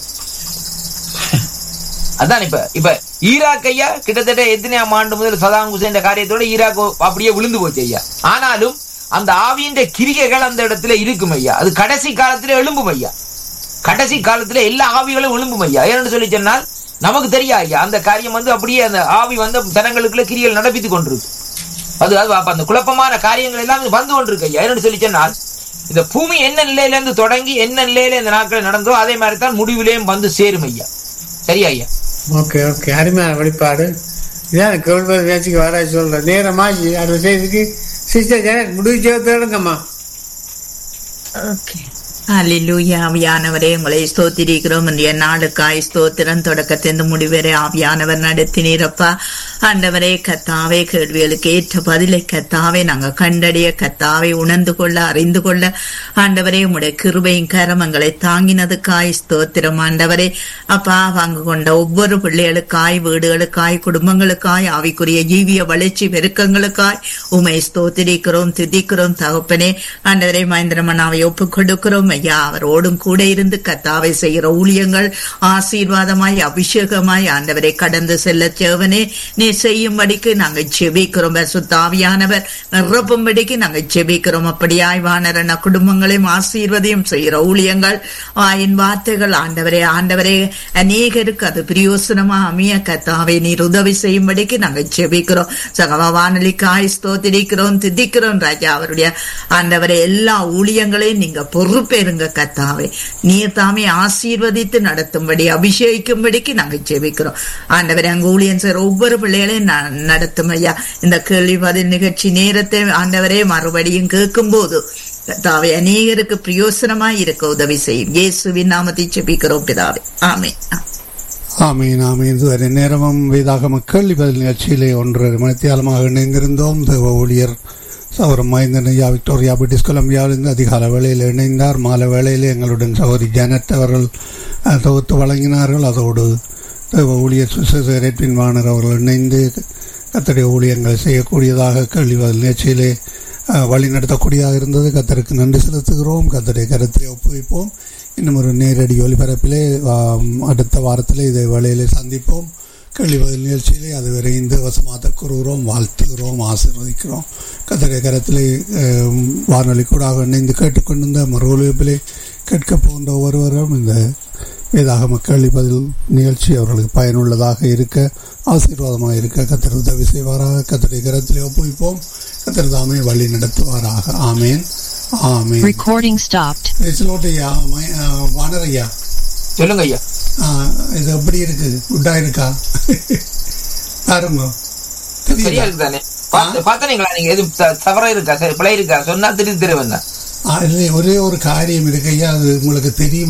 A: அதான் இப்ப இப்ப ஈராக் ஐயா கிட்டத்தட்ட எத்தனையாம் ஆண்டு முதல் சதாம் ஹுசேன் காரியத்தோட ஈராக் அப்படியே விழுந்து போச்சு ஐயா ஆனாலும் அந்த ஆவியின் கிரிகைகள் அந்த இடத்துல இருக்கும் ஐயா அது கடைசி காலத்துல எழும்பும் ஐயா கடைசி காலத்துல எல்லா ஆவிகளும் எழும்பும் ஐயா ஏன்னு சொல்லி சொன்னால் நமக்கு தெரியா ஐயா அந்த காரியம் வந்து அப்படியே அந்த ஆவி வந்து ஜனங்களுக்குள்ள கிரிகள் நடப்பித்துக் கொண்டிருக்கு அது அது அப்ப அந்த குழப்பமான காரியங்கள் எல்லாம் வந்து கொண்டிருக்கு ஐயா என்னன்னு சொல்லி சொன்னால் இந்த பூமி என்ன நிலையில இருந்து தொடங்கி என்ன நிலையில இந்த நாட்கள் நடந்தோ அதே மாதிரி தான் முடிவிலேயும் வந்து சேரும் ஐயா சரியா ஐயா
B: ஓகே ஓகே அருமையான வெளிப்பாடு இதான் கேள்வி பேச்சுக்கு வர சொல்றேன் நேரமாகி அடுத்த செய்திக்கு சிஸ்டர் ஜெனட் முடிவு தேடுங்கம்மா
D: ஓகே அல்லேலூயா ஆவியானவரே உங்களை ஸ்தோத்திரிக்கிறோம் இன்றைய நாளுக்காய் ஸ்தோத்திரம் தொடக்கத்திலிருந்து முடிவரை ஆவியானவர் நடத்தினீரப்பா ஆண்டவரே கத்தாவே கேள்விகளுக்கு ஏற்ற பதிலை கத்தாவே நாங்க கண்டடைய கத்தாவே உணர்ந்து கொள்ள அறிந்து கொள்ள ஆண்டவரே உங்களுடைய கிருபையும் கரமங்களை தாங்கினதுக்காய் ஸ்தோத்திரம் ஆண்டவரே அப்பா வாங்க கொண்ட ஒவ்வொரு பிள்ளைகளுக்காய் வீடுகளுக்காய் குடும்பங்களுக்காய் ஆவிக்குரிய ஜீவிய வளர்ச்சி பெருக்கங்களுக்காய் உமை ஸ்தோத்திரிக்கிறோம் துதிக்கிறோம் தகப்பனே ஆண்டவரே மகேந்திரமனாவை ஒப்புக் கொடுக்கிறோம் ஐயா அவரோடும் கூட இருந்து கத்தாவை செய்கிற ஊழியங்கள் ஆசீர்வாதமாய் அபிஷேகமாய் ஆண்டவரை கடந்து செல்ல சேவனே நீ செய்யும்படிக்கு நாங்கள் செபிக்கிறோம் சுத்தாவியானவர் நிரப்பும்படிக்கு நாங்கள் செபிக்கிறோம் அப்படியாய் வானரன குடும்பங்களையும் ஆசீர்வதையும் செய்கிற ஊழியங்கள் வாயின் வார்த்தைகள் ஆண்டவரே ஆண்டவரே அநேகருக்கு அது பிரயோசனமா அமைய கத்தாவை நீர் உதவி செய்யும்படிக்கு நாங்கள் செபிக்கிறோம் சகவ வானொலிக்காய் ஸ்தோத்திரிக்கிறோம் திதிக்கிறோம் ராஜா அவருடைய ஆண்டவரை எல்லா ஊழியங்களையும் நீங்க பொறுப்பேறுங்க கத்தாவே நீர் தாமே ஆசீர்வதித்து நடத்தும்படி அபிஷேகிக்கும்படிக்கு நாங்க ஜெபிக்கிறோம் ஆண்டவரை அங்க ஊழியன் சார் ஒவ்வொரு பிள்ளைகளையும் ந- நடத்தும் ஐயா இந்த கேள்வி பதில் நிகழ்ச்சி நேரத்தை ஆண்டவரே மறுபடியும் கேட்கும் போது கத்தாவே அநேகருக்கு பிரயோசனமாய் இருக்க உதவி செய்யும் இயேசுவின் நாமத்தை ஜெபிக்கிறோம் பிதாவே ஆமே
C: ஆமீன் ஆமீன் இதுவரை நேரமும் வேதாக மக்கள் இப்பதில் நிகழ்ச்சியிலே ஒன்றரை மணித்தியாலமாக இணைந்திருந்தோம் தேவ ஊழியர் சௌரம் மைந்தன் ஐயா விக்டோரியா பிரிட்டிஷ் கொலம்பியாவிலிருந்து அதிகால வேளையில் இணைந்தார் மாலை வேளையில் எங்களுடன் சகோதரி ஜானட் அவர்கள் அஹ், தொகுத்து வழங்கினார்கள் அதோடு தேவ ஊழியர் சுசேரட்பின் வாணர் அவர்கள் இணைந்து கத்தடைய ஊழியங்களை செய்யக்கூடியதாக கேள்வி பதில் நிகழ்ச்சியிலே அஹ், வழி நடத்தக்கூடியதாக இருந்தது கத்தருக்கு நன்றி செலுத்துகிறோம் கத்தடைய கருத்தை ஒப்புவிப்போம் இன்னும் ஒரு நேரடி ஒலிபரப்பிலே ஆம், அடுத்த வாரத்திலே இதை வேளையிலே சந்திப்போம் கேள்வி பதில் நிகழ்ச்சியிலே அதுவரை இந்த வசமாக கூறுகிறோம் வாழ்த்துகிறோம் ஆசீர்வதிக்கிறோம் கத்தடைய கரத்திலே ஆம், வானொலி கூடாக இணைந்து கேட்டுக்கொண்டிருந்த மறு ஒலிபரப்பிலே கேட்க போன்ற ஒவ்வொருவரும் இந்த வேதாக மக்கள் பதில் நிகழ்ச்சி அவர்களுக்கு பயனுள்ளதாக இருக்க ஆசீர்வாதமாக இருக்க கத்தர் உதவி செய்வாராக கத்தருடைய கரத்திலே ஒப்புவிப்போம் கத்தர் தாமே வழி நடத்துவாராக ஆமேன் ஆமேன்
E: Recording stopped.
C: பேசலோட்டையா வானரையா
A: சொல்லுங்க ஐயா
C: ஆ, இது எப்படி இருக்கு குட்டா இருக்கா பாருங்க
A: சரியா
C: தெரியுதா
A: இருக்கு தானே பார்த்து பார்த்தனீங்களா நீங்க எதுவும் த- தவறா இருக்கா சரி பிழை இருக்கா சொன்னா திருப்பி திரும்ப
C: ஆ, இல்லை, ஒரே ஒரு காரியம் இருக்கு ஐயா அது உங்களுக்கு தெரியும்